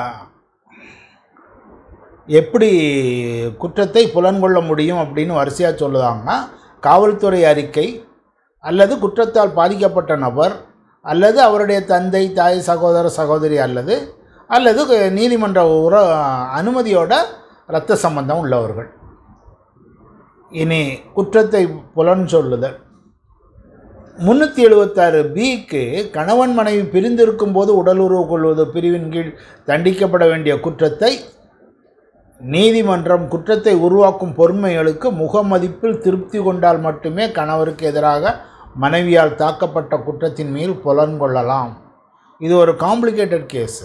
எப்படி குற்றத்தை புலன்கொள்ள முடியும் அப்படின்னு வரிசையாக சொல்லுதாங்கன்னா காவல்துறை அறிக்கை அல்லது குற்றத்தால் பாதிக்கப்பட்ட நபர் அல்லது அவருடைய தந்தை தாய் சகோதர சகோதரி அல்லது அல்லது நீதிமன்ற உற அனுமதியோட இரத்த சம்பந்தம் உள்ளவர்கள் இனி குற்றத்தை புலன் சொல்லுதல் முந்நூற்றி எழுபத்தாறு பிக்கு கணவன் மனைவி பிரிந்திருக்கும் போது உடலுறவு கொள்வது பிரிவின் கீழ் தண்டிக்கப்பட வேண்டிய குற்றத்தை நீதிமன்றம் குற்றத்தை உருவாக்கும் பொறுமைகளுக்கு முகமதிப்பில் திருப்தி கொண்டால் மட்டுமே கணவருக்கு எதிராக மனைவியால் தாக்கப்பட்ட குற்றத்தின் மேல் புலன் கொள்ளலாம் இது ஒரு காம்ப்ளிகேட்டட் கேஸு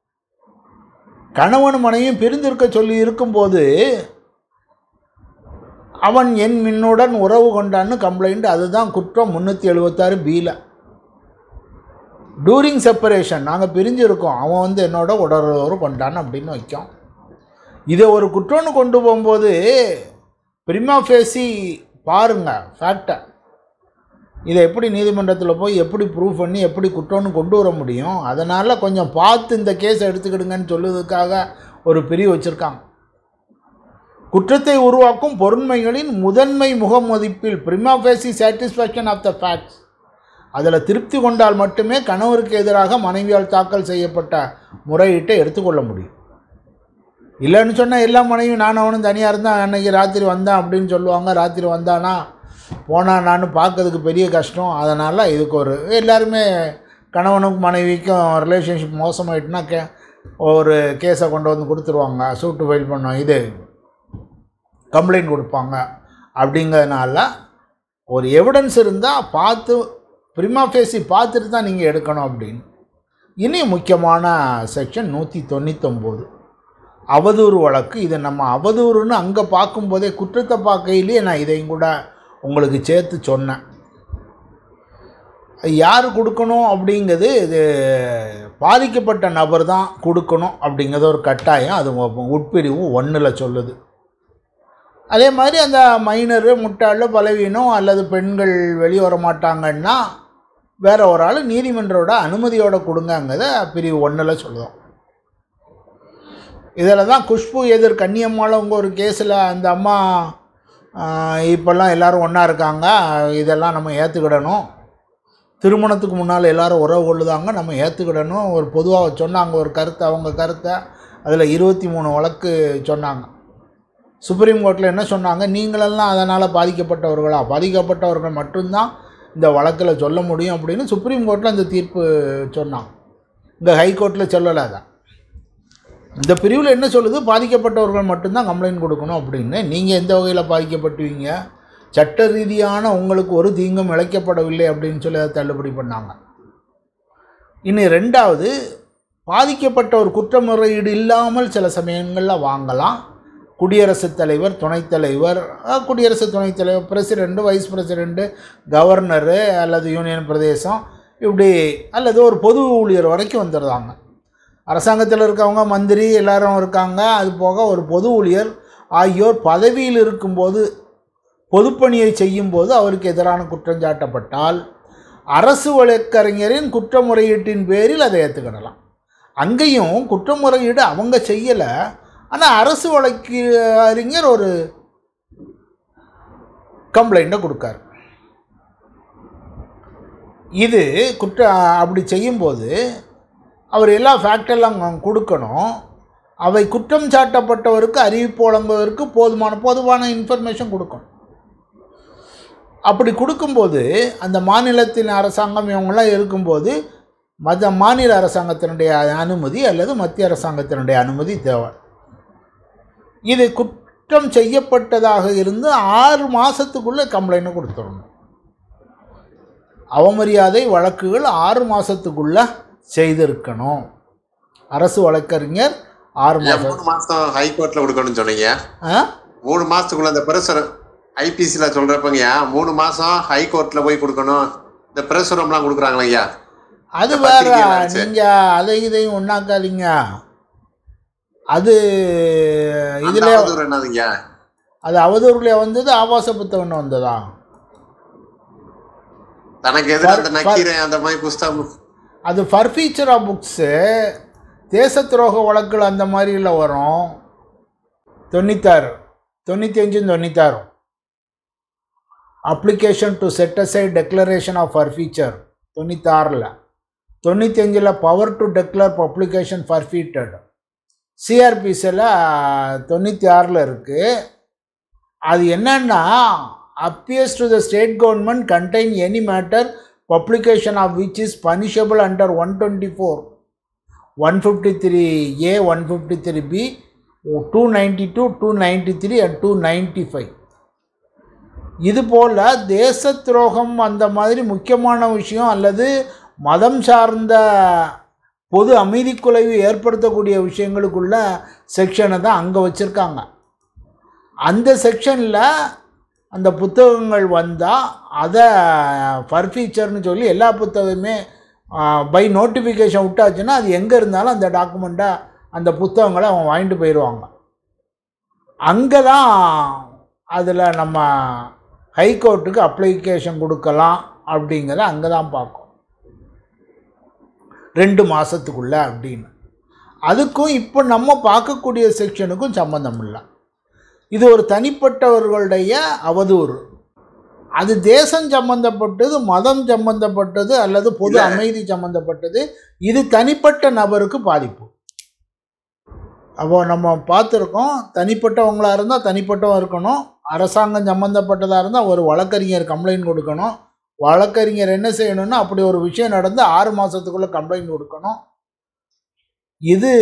கணவன் மனைவியும் பிரிந்திருக்க சொல்லி இருக்கும்போது அவன் என் மின்னுடன் உறவு கொண்டான்னு கம்ப்ளைண்ட் அதுதான் குற்றம் முந்நூற்றி எழுபத்தாறு பியில் டூரிங் செப்பரேஷன் நாங்கள் பிரிஞ்சிருக்கோம் அவன் வந்து என்னோட உடலுறவு கொண்டான் அப்படின்னு வைக்கும் இதை ஒரு குற்றம்னு கொண்டு போகும்போது பிரிமா ஃபேசி பாருங்க ஃபேக்டை இதை எப்படி நீதிமன்றத்தில் போய் எப்படி ப்ரூவ் பண்ணி எப்படி குற்றம்னு கொண்டு வர முடியும் அதனால் கொஞ்சம் பார்த்து இந்த கேஸை எடுத்துக்கிடுங்கன்னு சொல்லுறதுக்காக ஒரு பிரிவு வச்சுருக்காங்க குற்றத்தை உருவாக்கும் பொருண்மைகளின் முதன்மை முகமதிப்பில் prima facie satisfaction of the facts அதில் திருப்தி கொண்டால் மட்டுமே கணவருக்கு எதிராக மனைவியால் தாக்கல் செய்யப்பட்ட முறையீட்டை எடுத்துக்கொள்ள முடியும் இல்லைன்னு சொன்னால் எல்லா மனைவியும் நான் அவனும் தனியாக இருந்தான் அன்னைக்கு ராத்திரி வந்தான் அப்படின்னு சொல்லுவாங்க ராத்திரி வந்தானா போனானான்னு பார்க்கறதுக்கு பெரிய கஷ்டம் அதனால் இதுக்கு ஒரு எல்லாருமே கணவனுக்கும் மனைவிக்கும் ரிலேஷன்ஷிப் மோசமாயிட்டுனா கே ஒரு கேஸை கொண்டு வந்து கொடுத்துருவாங்க சூட்டு ஃபைல் பண்ணோம் இது கம்ப்ளைண்ட் கொடுப்பாங்க அப்படிங்கிறதுனால ஒரு எவிடன்ஸ் இருந்தால் பார்த்து பிரிமா ஃபேசி பார்த்துட்டு தான் நீங்கள் எடுக்கணும் அப்படின்னு இனி முக்கியமான செக்ஷன் நூற்றி தொண்ணூத்தொம்போது அவதூறு வழக்கு இதை நம்ம அவதூறுன்னு அங்கே பார்க்கும்போதே குற்றத்தை பார்க்கையிலேயே நான் இதையும் கூட உங்களுக்கு சேர்த்து சொன்னேன் யார் கொடுக்கணும் அப்படிங்கிறது இது பாதிக்கப்பட்ட நபர் தான் கொடுக்கணும் அப்படிங்கிறது ஒரு கட்டாயம் அது உ- உட்பிரிவு ஒன்றில் சொல்லுது அதே மாதிரி அந்த மைனரு முட்டாள் பலவீனம் அல்லது பெண்கள் வெளியே வர மாட்டாங்கன்னா வேற ஒரு ஆள் நீதிமன்றோட அனுமதியோட கொடுங்கங்கிறத பிரிவு ஒன்றில் சொல்லுவோம் இதில் தான் குஷ்பு எதிர் கன்னியம்மாளவங்க ஒரு கேஸில் அந்த அம்மா ஆஹ், இப்போல்லாம் எல்லாரும் ஒன்றா இருக்காங்க இதெல்லாம் நம்ம ஏற்றுக்கிடணும் திருமணத்துக்கு முன்னால் எல்லாரும் உறவு கொள்ளுதாங்க நம்ம ஏற்றுக்கிடணும் ஒரு பொதுவாக சொன்னாங்க ஒரு கருத்தை அவங்க கருத்தை அதில் இருபத்தி மூணு வழக்கு சொன்னாங்க சுப்ரீம் கோர்ட்டில் என்ன சொன்னாங்க நீங்களெல்லாம் அதனால் பாதிக்கப்பட்டவர்களா பாதிக்கப்பட்டவர்கள் மட்டும்தான் இந்த வழக்கில் சொல்ல முடியும் அப்படின்னு சுப்ரீம் கோர்ட்டில் அந்த தீர்ப்பு சொன்னாங்க இந்த ஹைகோர்ட்டில் சொல்லலை அதை இந்த பிரிவில் என்ன சொல்லுது பாதிக்கப்பட்டவர்கள் மட்டும்தான் கம்ப்ளைண்ட் கொடுக்கணும் அப்படின்னு நீங்கள் எந்த வகையில் பாதிக்கப்பட்டுவீங்க சட்ட ரீதியான உங்களுக்கு ஒரு தீங்கும் இழைக்கப்படவில்லை அப்படின்னு சொல்லி அதை தள்ளுபடி பண்ணாங்க இனி ரெண்டாவது பாதிக்கப்பட்ட ஒரு குற்றமுறையீடு இல்லாமல் சில சமயங்களில் வாங்கலாம் குடியரசுத் தலைவர் துணைத் தலைவர் அஹ், குடியரசு துணைத் தலைவர் பிரசிடெண்ட்டு வைஸ் பிரசிடெண்ட்டு கவர்னரு அல்லது யூனியன் பிரதேசம் இப்படி அல்லது ஒரு பொது ஊழியர் வரைக்கும் வந்துடுறாங்க அரசாங்கத்தில் இருக்கவங்க மந்திரி எல்லாரும் இருக்காங்க அது போக ஒரு பொது ஊழியர் ஆகியோர் பதவியில் இருக்கும்போது பொதுப்பணியை செய்யும்போது அவருக்கு எதிரான குற்றம் சாட்டப்பட்டால் அரசு வழக்கறிஞரின் குற்றமுறையீட்டின் பேரில் அதை ஏற்றுக்கிடலாம் அங்கேயும் குற்றமுறையீடு அவங்க செய்யலை ஆனால் அரசு வழக்கு அறிஞர் ஒரு கம்ப்ளைண்ட்டை கொடுக்காரு இது குற்ற அப்படி செய்யும்போது அவர் எல்லா ஃபேக்டெல்லாம் கொடுக்கணும் அவை குற்றம் சாட்டப்பட்டவருக்கு அறிவிப்பு வழங்குவதற்கு போதுமான போதுமான இன்ஃபர்மேஷன் கொடுக்கணும் அப்படி கொடுக்கும்போது அந்த மாநிலத்தின் அரசாங்கம் இவங்களாம் இருக்கும்போது மத மாநில அரசாங்கத்தினுடைய அனுமதி அல்லது மத்திய அரசாங்கத்தினுடைய அனுமதி தேவை இது குற்றம் செய்யப்பட்டதாக இருந்து ஆறு மாதத்துக்குள்ளே கம்ப்ளைண்ட் கொடுத்துடணும் அவமரியாதை வழக்குகள் ஆறு மாதத்துக்குள்ளே செய்திருக்கணும் அரசு வழக்கறிஞர் ஆறு
ஏன்
மாதம்
மூணு மாசம் ஹைகோர்ட்ல கொடுக்கணும்னு சொன்னீங்க
ஆ
மூணு மாசத்துக்குள்ள அந்த பிரசுரம் ஐபிசில சொல்றப்பங்கய்யா மூணு மாசம் ஹைகோர்ட்ல போய் கொடுக்கணும் இந்த பிரசுரம்லாம் கொடுக்குறாங்களா ஐயா
அது
இந்த
வேற
பத்திரிக்கையில இருந்துச்சு.
நீங்கள் அதை இதையும் ஒன்றாக்காதீங்க அது
இதுல
இதில்
என்னதுங்கய்யா
அது அவதூறுல வந்தது ஆபாச புத்தகம் வந்ததா
தனக்கு எதிர அந்த
பர்-
நக்கீரன் அந்த மாதிரி புஸ்தகம்
அது ஃபர்ஃபீச்சரா புக்ஸு தேச துரோக வழக்குகள் அந்த மாதிரில வரும் தொண்ணூத்தாறு தொண்ணூற்றி அஞ்சும் தொண்ணூத்தாறும் application to set aside declaration of forfeiture தொண்ணூத்தாறில் தொண்ணூற்றி அஞ்சில் power to declare publication forfeited சிஆர்பிஸில் தொண்ணூற்றி ஆறில் இருக்குது அது என்னன்னா appears to the state government contain any matter publication of which is punishable under 124 153a 153b 292 293 and 295 இது போல் தேச துரோகம் அந்த மாதிரி முக்கியமான விஷயம் அல்லது மதம் சார்ந்த பொது அமைதிக்குலைவு ஏற்படுத்தக்கூடிய விஷயங்களுக்குள்ள செக்ஷனை தான் அங்கே வச்சுருக்காங்க அந்த செக்ஷனில் அந்த புத்தகங்கள் வந்தால் அதை ஃபர்ஃபீச்சர்னு சொல்லி எல்லா புத்தகமே பை நோட்டிஃபிகேஷன் விட்டாச்சுன்னா அது எங்கே இருந்தாலும் அந்த டாக்குமெண்ட்டை அந்த புத்தகங்களை அவன் வாங்கிட்டு போயிடுவாங்க அங்கே தான் அதில் நம்ம ஹைகோர்ட்டுக்கு அப்ளிகேஷன் கொடுக்கலாம் அப்படிங்கிறத அங்கே தான் பார்க்கும் ரெண்டு மாதத்துக்குள்ளே அப்படின்னு அதுக்கும் இப்போ நம்ம பார்க்கக்கூடிய செக்ஷனுக்கும் சம்மந்தம் இல்லை இது ஒரு தனிப்பட்டவர்களுடைய அவதூறு அது தேசம் சம்பந்தப்பட்டது மதம் சம்பந்தப்பட்டது அல்லது பொது
இல்ல.
அமைதி சம்பந்தப்பட்டது இது தனிப்பட்ட நபருக்கு பாதிப்பு அப்போ நம்ம பார்த்துருக்கோம் தனிப்பட்டவங்களாக இருந்தால் தனிப்பட்டவன் இருக்கணும் அரசாங்கம் சம்மந்தப்பட்டதாக இருந்தால் ஒரு வழக்கறிஞர் கம்ப்ளைண்ட் கொடுக்கணும் வழக்கறிஞர் என்ன செய்யணும்னா அப்படி ஒரு விஷயம் நடந்து ஆறு மாதத்துக்குள்ளே கம்ப்ளைண்ட் கொடுக்கணும் இது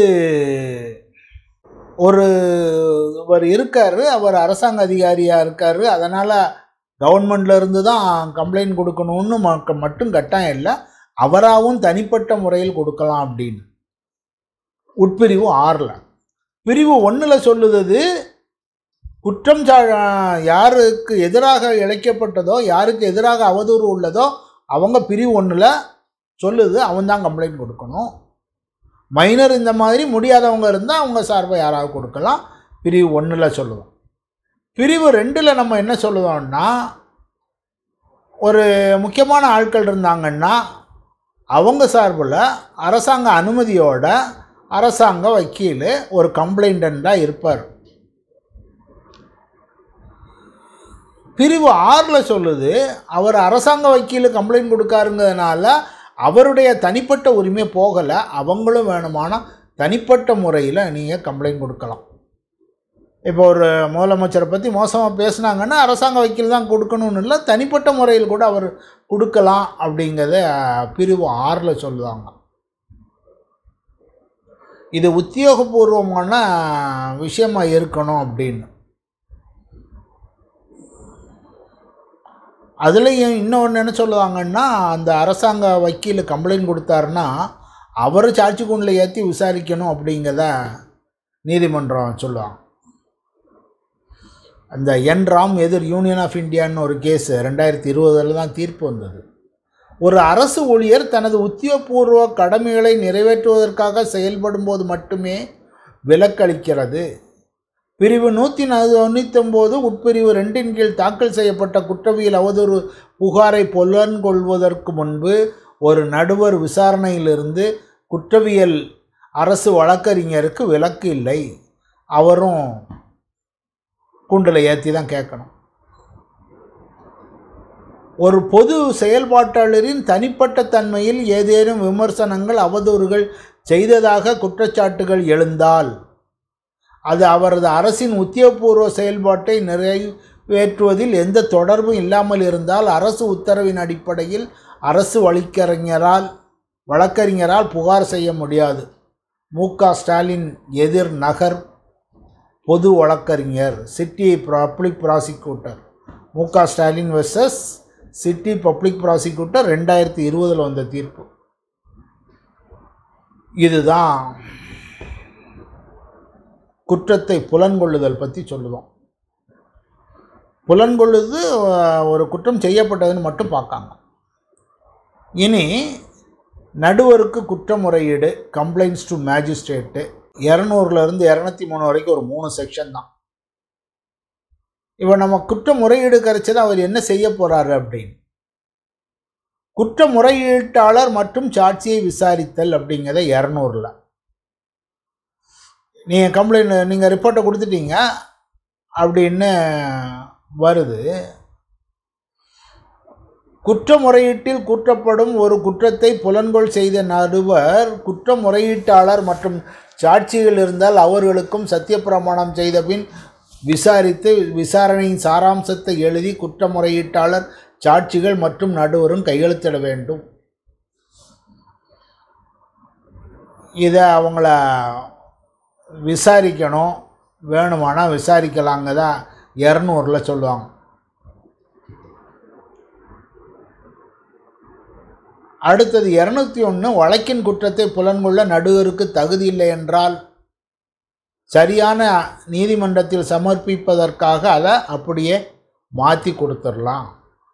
ஒரு அவர் இருக்கார் அவர் அரசாங்க அதிகாரியாக இருக்கார் அதனால் கவர்மெண்ட்ல இருந்து தான் கம்ப்ளைண்ட் கொடுக்கணும்னு ம- மட்டும் கட்டாயம் இல்லை அவராகவும் தனிப்பட்ட முறையில் கொடுக்கலாம் அப்படின்னு உட்பிரிவு ஆறில் பிரிவு ஒன்றில் சொல்லுது குற்றம் சா யாருக்கு எதிராக இழைக்கப்பட்டதோ யாருக்கு எதிராக அவதூறு உள்ளதோ அவங்க பிரிவு ஒன்றில் சொல்லுது அவன் தான் கம்ப்ளைண்ட் கொடுக்கணும் மைனர் இந்த மாதிரி முடியாதவங்க இருந்தால் அவங்க சார்பை யாராவது கொடுக்கலாம் பிரிவு ஒன்றில் சொல்லுவோம் பிரிவு ரெண்டில் நம்ம என்ன சொல்லுவோம்னா ஒரு முக்கியமான ஆட்கள் இருந்தாங்கன்னா அவங்க சார்பில் அரசாங்க அனுமதியோட அரசாங்க வக்கீல் ஒரு கம்ப்ளைண்டண்டாக இருப்பார் பிரிவு ஆறில் சொல்லுது அவர் அரசாங்க வக்கீல் கம்ப்ளைண்ட் கொடுக்காருங்கிறதுனால அவருடைய தனிப்பட்ட உரிமை போகலை அவங்களும் வேணுமானா தனிப்பட்ட முறையில் நீங்கள் கம்ப்ளைண்ட் கொடுக்கலாம் இப்போ ஒரு முதலமைச்சரை பற்றி மோசமாக பேசுனாங்கன்னா அரசாங்க வக்கீல் தான் கொடுக்கணும்னு இல்லை தனிப்பட்ட முறையில் கூட அவர் கொடுக்கலாம் அப்படிங்கிறத அஹ், பிரிவு ஆறில் சொல்லுவாங்க இது உத்தியோகபூர்வமான விஷயமா இருக்கணும் அப்படின்னு அதுலேயும் இன்னொன்று என்ன சொல்லுவாங்கன்னா அந்த அரசாங்க வக்கீல் கம்ப்ளைண்ட் கொடுத்தாருன்னா அவர் சாட்சி கூண்டில் ஏற்றி விசாரிக்கணும் அப்படிங்கிறத நீதிமன்றம் சொல்லுவாங்க அந்த என் ராம் எதிர் யூனியன் ஆஃப் இந்தியான்னு ஒரு கேஸு ரெண்டாயிரத்தி இருபதில் தான் தீர்ப்பு வந்தது ஒரு அரசு ஊழியர் தனது உத்தியோகபூர்வ கடமைகளை நிறைவேற்றுவதற்காக செயல்படும் போது மட்டுமே விலக்களிக்கிறது பிரிவு நூற்றி தொண்ணூத்தொம்போது உட்பிரிவு ரெண்டின் கீழ் தாக்கல் செய்யப்பட்ட குற்றவியல் அவதூறு புகாரை புலன்கொள்வதற்கு முன்பு ஒரு நடுவர் விசாரணையிலிருந்து குற்றவியல் அரசு வழக்கறிஞருக்கு விலக்கு இல்லை அவரும் கூண்டில் ஏற்றி தான் கேட்கணும் ஒரு பொது செயல்பாட்டாளரின் தனிப்பட்ட தன்மையில் ஏதேனும் விமர்சனங்கள் அவதூறுகள் செய்ததாக குற்றச்சாட்டுகள் எழுந்தால் அது அவரது அரசின் உத்தியோகபூர்வ செயல்பாட்டை நிறைவேற்றுவதில் எந்த தொடர்பும் இல்லாமல் இருந்தால் அரசு உத்தரவின் அடிப்படையில் அரசு வழக்கறிஞரால் வழக்கறிஞரால் புகார் செய்ய முடியாது மு க ஸ்டாலின் எதிர் நகர் பொது வழக்கறிஞர் city public prosecutor Mu Ka Stalin versus city public prosecutor ரெண்டாயிரத்தி இருபதில் வந்த தீர்ப்பு இதுதான் குற்றத்தை புலன்கொள்ளுதல் பற்றி சொல்லுவோம் புலன்கொள்ளுது அஹ், ஒரு குற்றம் செய்யப்பட்டதுன்னு மட்டும் பார்க்காங்க இனி நடுவருக்கு குற்றமுறையீடு கம்ப்ளைண்ட்ஸ் டு மேஜிஸ்ட்ரேட்டு இரநூறுலேருந்து இரநூத்தி மூணு வரைக்கும் ஒரு மூணு செக்ஷன் தான் இப்போ நம்ம குற்ற முறையீடு கரைச்சது அவர் என்ன செய்ய போகிறாரு அப்படின்னு குற்ற முறையீட்டாளர் மற்றும் சாட்சியை விசாரித்தல் அப்படிங்கிறத இரநூறுல நீங்கள் கம்ப்ளைண்ட் நீங்கள் ரிப்போர்ட்டை கொடுத்துட்டீங்க அப்படின்னு வருது குற்றமுறையீட்டில் கூற்றப்படும் ஒரு குற்றத்தை புலன்கொள் செய்த நடுவர் குற்ற முறையீட்டாளர் மற்றும் சாட்சிகள் இருந்தால் அவர்களுக்கும் சத்தியப்பிரமாணம் செய்த பின் விசாரித்து விசாரணையின் சாராம்சத்தை எழுதி குற்றமுறையீட்டாளர் சாட்சிகள் மற்றும் நடுவரும் கையெழுத்திட வேண்டும் இதை அவங்கள விசாரிக்கணும் வேணுமானா விசாரிக்கலாங்க தான் இரநூறுல சொல்லுவாங்க அடுத்தது இரநூத்தி ஒன்று வழக்கின் குற்றத்தை புலன்கொள்ள நடுவருக்கு தகுதி இல்லை என்றால் சரியான நீதிமன்றத்தில் சமர்ப்பிப்பதற்காக அதை அப்படியே மாற்றி கொடுத்துடலாம்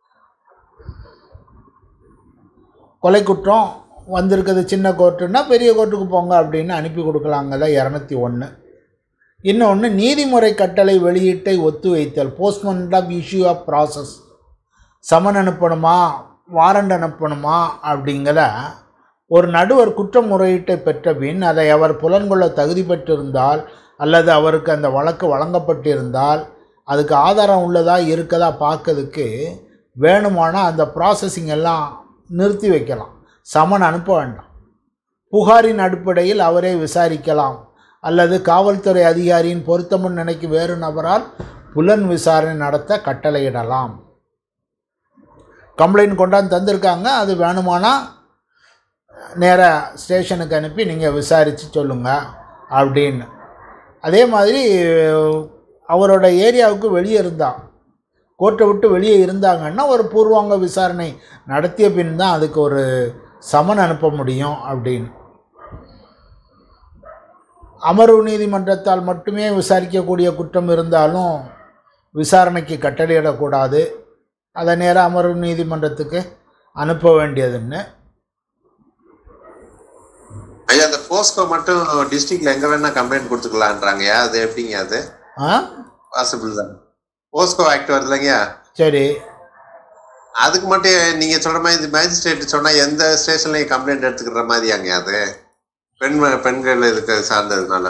கொலை குற்றம் வந்திருக்குது சின்ன கோர்ட்டுன்னா பெரிய கோர்ட்டுக்கு போங்க அப்படின்னு அனுப்பி கொடுக்கலாங்க தான் இரநூத்தி ஒன்று இன்னொன்று நீதிமுறை கட்டளை வெளியீட்டை ஒத்து வைத்தல் postponement of issue of process summon அனுப்பணுமா வாரண்ட் அனுப்பணுமா அப்படிங்கிற ஒரு நடுவர் குற்றமுறையீட்டை பெற்ற பின் அதை அவர் புலன்கொள்ள தகுதி பெற்றிருந்தால் அல்லது அவருக்கு அந்த வழக்கு வழங்கப்பட்டிருந்தால் அதுக்கு ஆதாரம் உள்ளதா இருக்கதா பார்க்கறதுக்கு வேணுமானா அந்த ப்ராசஸிங் எல்லாம் நிறுத்தி வைக்கலாம் சமன் அனுப்ப வேண்டாம் புகாரின் அடிப்படையில் அவரே விசாரிக்கலாம் அல்லது காவல்துறை அதிகாரியின் பொருத்தமுன் நினைக்கும் வேறு நபரால் புலன் விசாரணை நடத்த கட்டளையிடலாம் கம்ப்ளைண்ட் கொண்டாந்து தந்திருக்காங்க அது வேணுமானா நேராக ஸ்டேஷனுக்கு அனுப்பி நீங்கள் விசாரித்து சொல்லுங்கள் அப்படின்னு அதே மாதிரி அவரோட ஏரியாவுக்கு வெளியே இருந்தால் கோர்ட்டை விட்டு வெளியே இருந்தாங்கன்னா ஒரு பூர்வாங்க விசாரணை நடத்திய பின் தான் அதுக்கு ஒரு சமன் அனுப்ப முடியும் அப்படின்னு அமர்வு நீதிமன்றத்தால் மட்டுமே விசாரிக்கக்கூடிய குற்றம் இருந்தாலும் விசாரணைக்கு கட்டளையிடக்கூடாது அதை நேராக அமர்வு நீதிமன்றத்துக்கு அனுப்ப வேண்டியதுன்னு
ஐயா அந்த போஸ்கோ மட்டும் டிஸ்ட்ரிக்ட்ல எங்க வேணா கம்ப்ளைண்ட் கொடுத்துக்கலான்றாங்கய்யா அது எப்படிங்க அது
ஆ
பாசிபிள் தான் போஸ்கோ ஆக்ட் வருதுலங்கய்யா
சரி
அதுக்கு மட்டும் நீங்க சொல்ற மாதிரி இந்த மேஜிஸ்ட்ரேட் சொன்னா எந்த ஸ்டேஷன்லயும் கம்ப்ளைண்ட் எடுத்துக்கிற மாதிரியாங்க அது பெண் பெண்கள் இதுக்கு சார்ந்ததுனால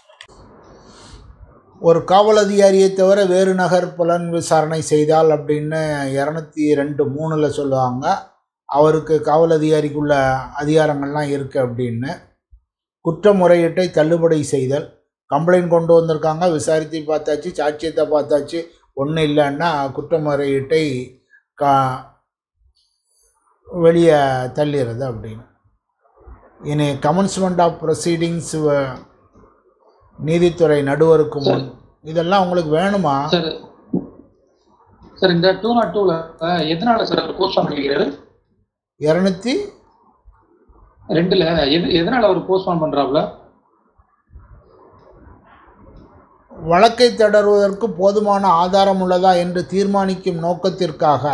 ஒரு காவல் அதிகாரியை தவிர வேறு நகர் புலன் விசாரணை செய்தால் அப்படின்னு இரநூத்தி ரெண்டு மூணில் சொல்லுவாங்க அவருக்கு காவல் அதிகாரிக்குள்ள அதிகாரங்கள்லாம் இருக்குது அப்படின்னு குற்றமுறையீட்டை தள்ளுபடி செய்தல் கம்ப்ளைண்ட் கொண்டு வந்திருக்காங்க விசாரித்து பார்த்தாச்சு சாட்சியத்தை பார்த்தாச்சு ஒன்றும் இல்லைன்னா குற்றமுறையீட்டை கா வெளியே தள்ளிடுறது அப்படின்னு இனி கமன்ஸ்மெண்ட் ஆஃப் ப்ரொசீடிங்ஸ் நீதித்துறை நடுவருக்கு முன் இதெல்லாம் உங்களுக்கு வேணுமா
சார் சார் இந்த டூ நாட் டூல எதனால சார் அவர் போஸ்ட்பான் பண்ணிக்கிறாரு
இரநூத்தி
ரெண்டுல எது எதனால அவர் போஸ்ட்பான் பண்றாப்ல
வழக்கை தொடர்வதற்கு போதுமான ஆதாரம் உள்ளதா என்று தீர்மானிக்கும் நோக்கத்திற்காக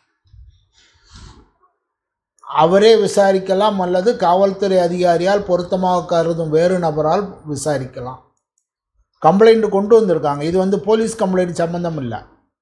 அவரே விசாரிக்கலாம் அல்லது காவல்துறை அதிகாரியால் பொருத்தமாக கருதும் வேறு நபரால் விசாரிக்கலாம் கம்ப்ளைண்ட் கொண்டு வந்திருக்காங்க இது வந்து போலீஸ் கம்ப்ளைண்ட் சம்மந்தம் இல்லை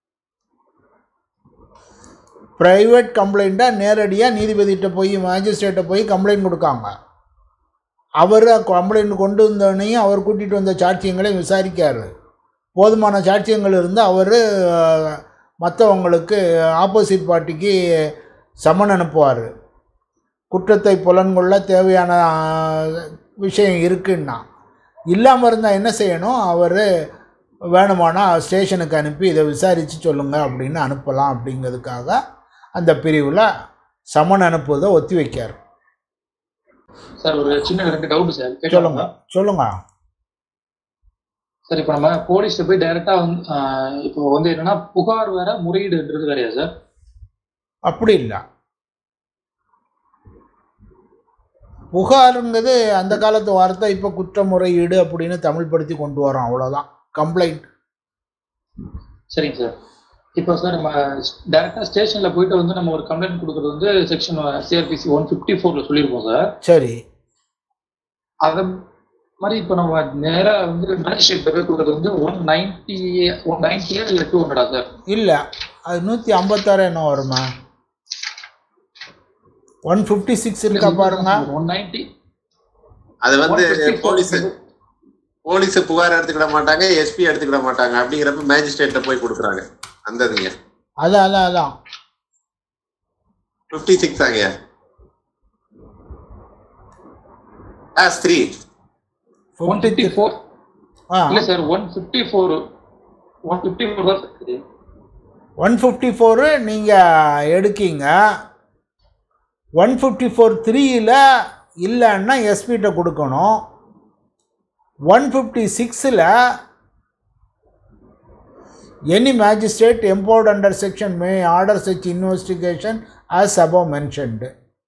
ப்ரைவேட் கம்ப்ளைண்ட்டாக நேரடியாக நீதிபதிகிட்ட போய் மேஜிஸ்ட்ரேட்டை போய் கம்ப்ளைண்ட் கொடுக்காங்க அவர் கம்ப்ளைண்ட் கொண்டு வந்தோடனையும் அவர் கூட்டிகிட்டு வந்த சாட்சியங்களையும் விசாரிக்காரு போதுமான சாட்சியங்கள் இருந்து அவர் மற்றவங்களுக்கு ஆப்போசிட் பார்ட்டிக்கு சமன் அனுப்புவார் குற்றத்தை புலன்கொள்ள தேவையான ஆஹ், விஷயம் இருக்குன்னா இல்லாமல் இருந்தால் என்ன செய்யணும் அவர் வேணுமானா ஸ்டேஷனுக்கு அனுப்பி இதை விசாரித்து சொல்லுங்கள் அப்படின்னு அனுப்பலாம் அப்படிங்கிறதுக்காக அந்த பிரிவில் சமன் அனுப்புவதை ஒத்தி வைக்கார்
சார் ஒரு சின்ன ரெண்டு டவுட் சார்
சொல்லுங்க சொல்லுங்க
சார் இப்போ நம்ம போலீஸ்ல போய் டைரக்டா வந்து ஆஹ், இப்போ வந்து என்னன்னா புகார் வேற முறையீடுன்றது வேறையா சார்
அப்படி இல்லை புகாருங்கிறது அந்த காலத்து வார்த்தை இப்போ குற்றமுறையீடு அப்படின்னு தமிழ்படுத்தி கொண்டு வரோம் அவ்வளோதான் கம்ப்ளைண்ட்
சரிங்க சார் இப்போ சார் நம்ம டைரக்டா ஸ்டேஷன்ல போயிட்டு வந்து நம்ம ஒரு கம்ப்ளைண்ட் கொடுக்கறது வந்து செக்ஷன் சிஆர்பிசி ஒன் ஃபிஃப்டி ஃபோர்ல சொல்லியிருக்கோம் சார்
சரி
அத மாதிரி இப்போ நம்ம நேரா வந்து மேஜிஸ்ட்ரேட் போய் கொடுக்கறது வந்து ஒன் நைன்டி ஒன் நைன்டியா இல்லை டூ ஹண்ட்ரடா சார்
இல்லை அது நூற்றி ஐம்பத்தாறு என்ன வருமா ஒன் ஃபிஃப்டி சிக்ஸ் இருக்கா பாருங்க
ஒன் நைன்டி
அது வந்து போலீஸ் போலீஸ் புகார் எடுத்துக்கிட மாட்டாங்க எஸ்பி எடுத்துக்கிட மாட்டாங்க அப்படிங்கிறப்ப மேஜிஸ்ட்ரேட்ல போய் கொடுக்குறாங்க அந்த இதுங்க
அதான் அதான் அதான்
ஃபிஃப்டி சிக்ஸ் ஆங்க class three
one fifty four
ஆ
இல்ல sir one fifty four one fifty four தான் சார் இது.
ஒன் ஃபிஃப்டி ஃபோரு நீங்கள் எடுக்கீங்க ஒன் ஃபிஃப்டி ஃபோர் த்ரீயில் இல்லைன்னா எஸ்பிகிட்ட கொடுக்கணும் ஒன் ஃபிஃப்டி சிக்ஸில் any magistrate empowered under section may order such investigation as above mentioned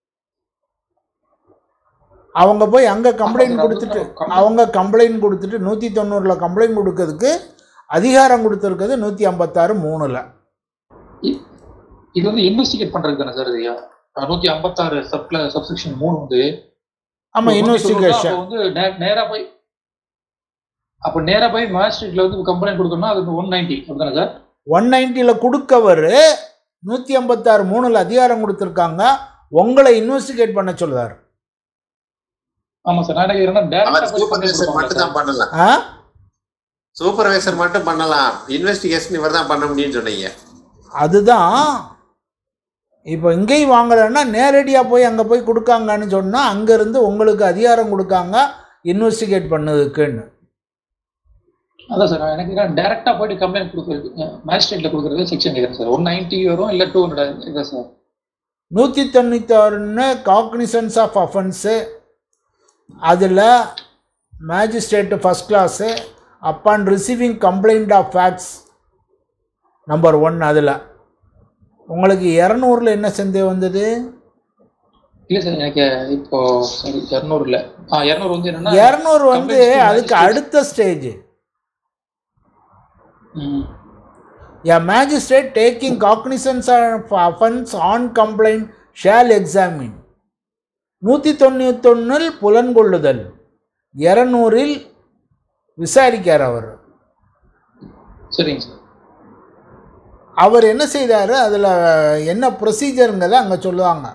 அவங்க போய் அங்கே கம்ப்ளைண்ட் கொடுத்துட்டு அவங்க கம்ப்ளைண்ட் கொடுத்துட்டு நூற்றி தொண்ணூறில் கம்ப்ளைண்ட் கொடுக்கறதுக்கு அதிகாரம் கொடுத்துருக்குது நூற்றி ஐம்பத்தாறு மூணில்
இ- இது வந்து இன்வெஸ்டிகேட் பண்றது தானே சார் இது நூத்தி ஐம்பத்தாறு சப்ல சப்செக்ஷன் மூணு வந்து
ஆமாம் இன்வெஸ்டிகேஷன்
அப்போ வந்து நே- நேரா போய் அப்ப நேரா போய் மேஜிஸ்ட்ரேட்ல வந்து கம்ப்ளைண்ட் கொடுக்கணும்னா அது ஒன் நைன்டி அப்படிதானே சார்
ஒன் நைன்ட்டியில் கொடுக்கவர் நூற்றி ஐம்பத்தாறு மூணில் அதிகாரம் கொடுத்துருக்காங்க உங்களை இன்வெஸ்டிகேட் பண்ண சொல்லுவார்
ஆமா சார் நான் என்ன
அவர்
டேரக்டா போய்
சூப்பர்வைசர்
கம்ப்ளைண்ட்
மட்டும் தான் பண்ணலாம்
ஆ
சூப்பர்வைசர் மட்டும் பண்ணலாம் இன்வெஸ்டிகேஷன் இவர் தான் பண்ண முடியும்னு சொன்னீங்க
அதுதான் இப்போ இங்கேயும் வாங்கலைன்னா நேரடியாக போய் அங்கே போய் கொடுக்காங்கன்னு சொன்னால் அங்கேருந்து உங்களுக்கு அதிகாரம் கொடுக்காங்க இன்வெஸ்டிகேட் பண்ணதுக்குன்னு
அதான் சார் எனக்கு டேரக்டா போயிட்டு கம்ப்ளைண்ட் கொடுக்குறது மேஜிஸ்ட்ரேட்ல கொடுக்குறது செக்ஷன் கேட்குறேன் சார் ஒன் நைன்டி வரும் இல்ல டூ ஹண்ட்ரட் இதான் சார்
நூற்றி தொண்ணூத்தாறுன்னு காக்னிசன்ஸ் ஆஃப் அஃபென்ஸு அதில் magistrate first class upon receiving complaint of facts number one அதில் உங்களுக்கு இரநூறுல என்ன சந்தேகம் வந்தது
இல்ல சார் எனக்கு இப்போ சாரி இரநூறு இல்ல ஆ இரநூறு வந்து என்னன்னா
இரநூறு வந்து
Complaints to
அதுக்கு
magistrate.
அடுத்த ஸ்டேஜ்
ம்,
A magistrate taking cognizance of offense on complaint shall examine. நூற்றி தொண்ணூத்தொன்னில் புலன்கொள்ளுதல் இரநூறில் விசாரிக்கார் அவர்
சரிங்க சார்
அவர் என்ன செய்தார் அதில் என்ன ப்ரொசீஜருங்கிறத அங்கே சொல்லுவாங்க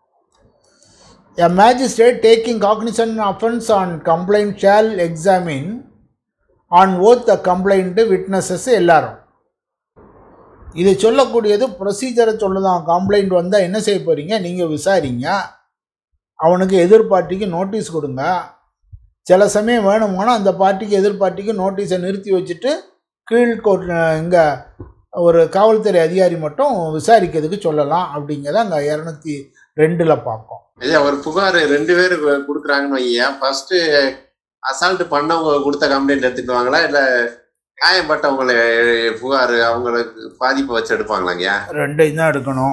A magistrate taking cognizance of offense on complaint shall examine on oath the complaint witnesses எல்லாரும் இது சொல்லக்கூடியது ப்ரொசீஜரை சொல்லுதான் கம்ப்ளைண்ட் வந்தால் என்ன செய்ய போகிறீங்க நீங்கள் விசாரிங்க அவனுக்கு எதிர் பார்ட்டிக்கு நோட்டீஸ் கொடுங்க சில சமயம் வேணுமானா அந்த பார்ட்டிக்கு எதிர் பார்ட்டிக்கு நோட்டீஸை நிறுத்தி வச்சுட்டு கீழ் கோர்ட் இங்கே ஒரு காவல்துறை அதிகாரி மட்டும் விசாரிக்கிறதுக்கு சொல்லலாம் அப்படிங்கிறத அங்கே இரநூத்தி ரெண்டில் பார்ப்போம்
ஐயா ஒரு புகார் ரெண்டு பேர் கொடுக்குறாங்கன்னு வையா ஃபர்ஸ்ட் அசால்ட் பண்ணவங்க கொடுத்த கம்ப்ளைண்ட் எடுத்துக்குவாங்களா இல்ல காயப்பட்டவங்களை புகார் அவங்களுக்கு பாதிப்பை வச்சு எடுப்பாங்களாங்கய்யா
ரெண்டையும் தான் எடுக்கணும்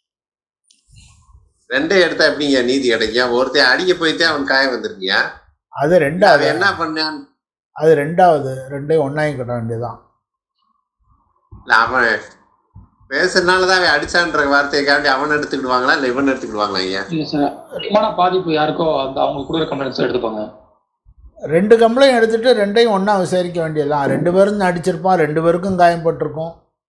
ரெண்டே எடுத்தா எப்படிங்க நீதி கிடைக்கும் ஒருத்தன் அடிக்க போயிட்டே அவன் காயம் வந்திருக்கியா
அது
அவன்
ரெண்டாவது
என்ன பண்ணான்
அது ரெண்டாவது ரெண்டையும் ஒன்றாயும் கட்ட வேண்டியதுதான்
இல்ல அவன் பேசுறதுனாலதான் அவன் அடிச்சான்ற வார்த்தைக்காண்டி அவன் எடுத்துக்கிடுவாங்களா இல்ல இவன் எடுத்துக்கிடுவாங்களா ஐயா
இல்ல சார் அதிகமான பாதிப்பு யாருக்கோ அந்த அவங்க கொடுக்குற கம்ப்ளைண்ட்ஸ் எடுத்துப்பாங்க
ரெண்டு கம்ப்ளைண்ட் எடுத்துட்டு ரெண்டையும் ஒன்றா விசாரிக்க வேண்டியதுதான் ரெண்டு பேரும் தான் அடிச்சிருப்பான் ரெண்டு பேருக்கும் காயப்பட்டிருக்கும்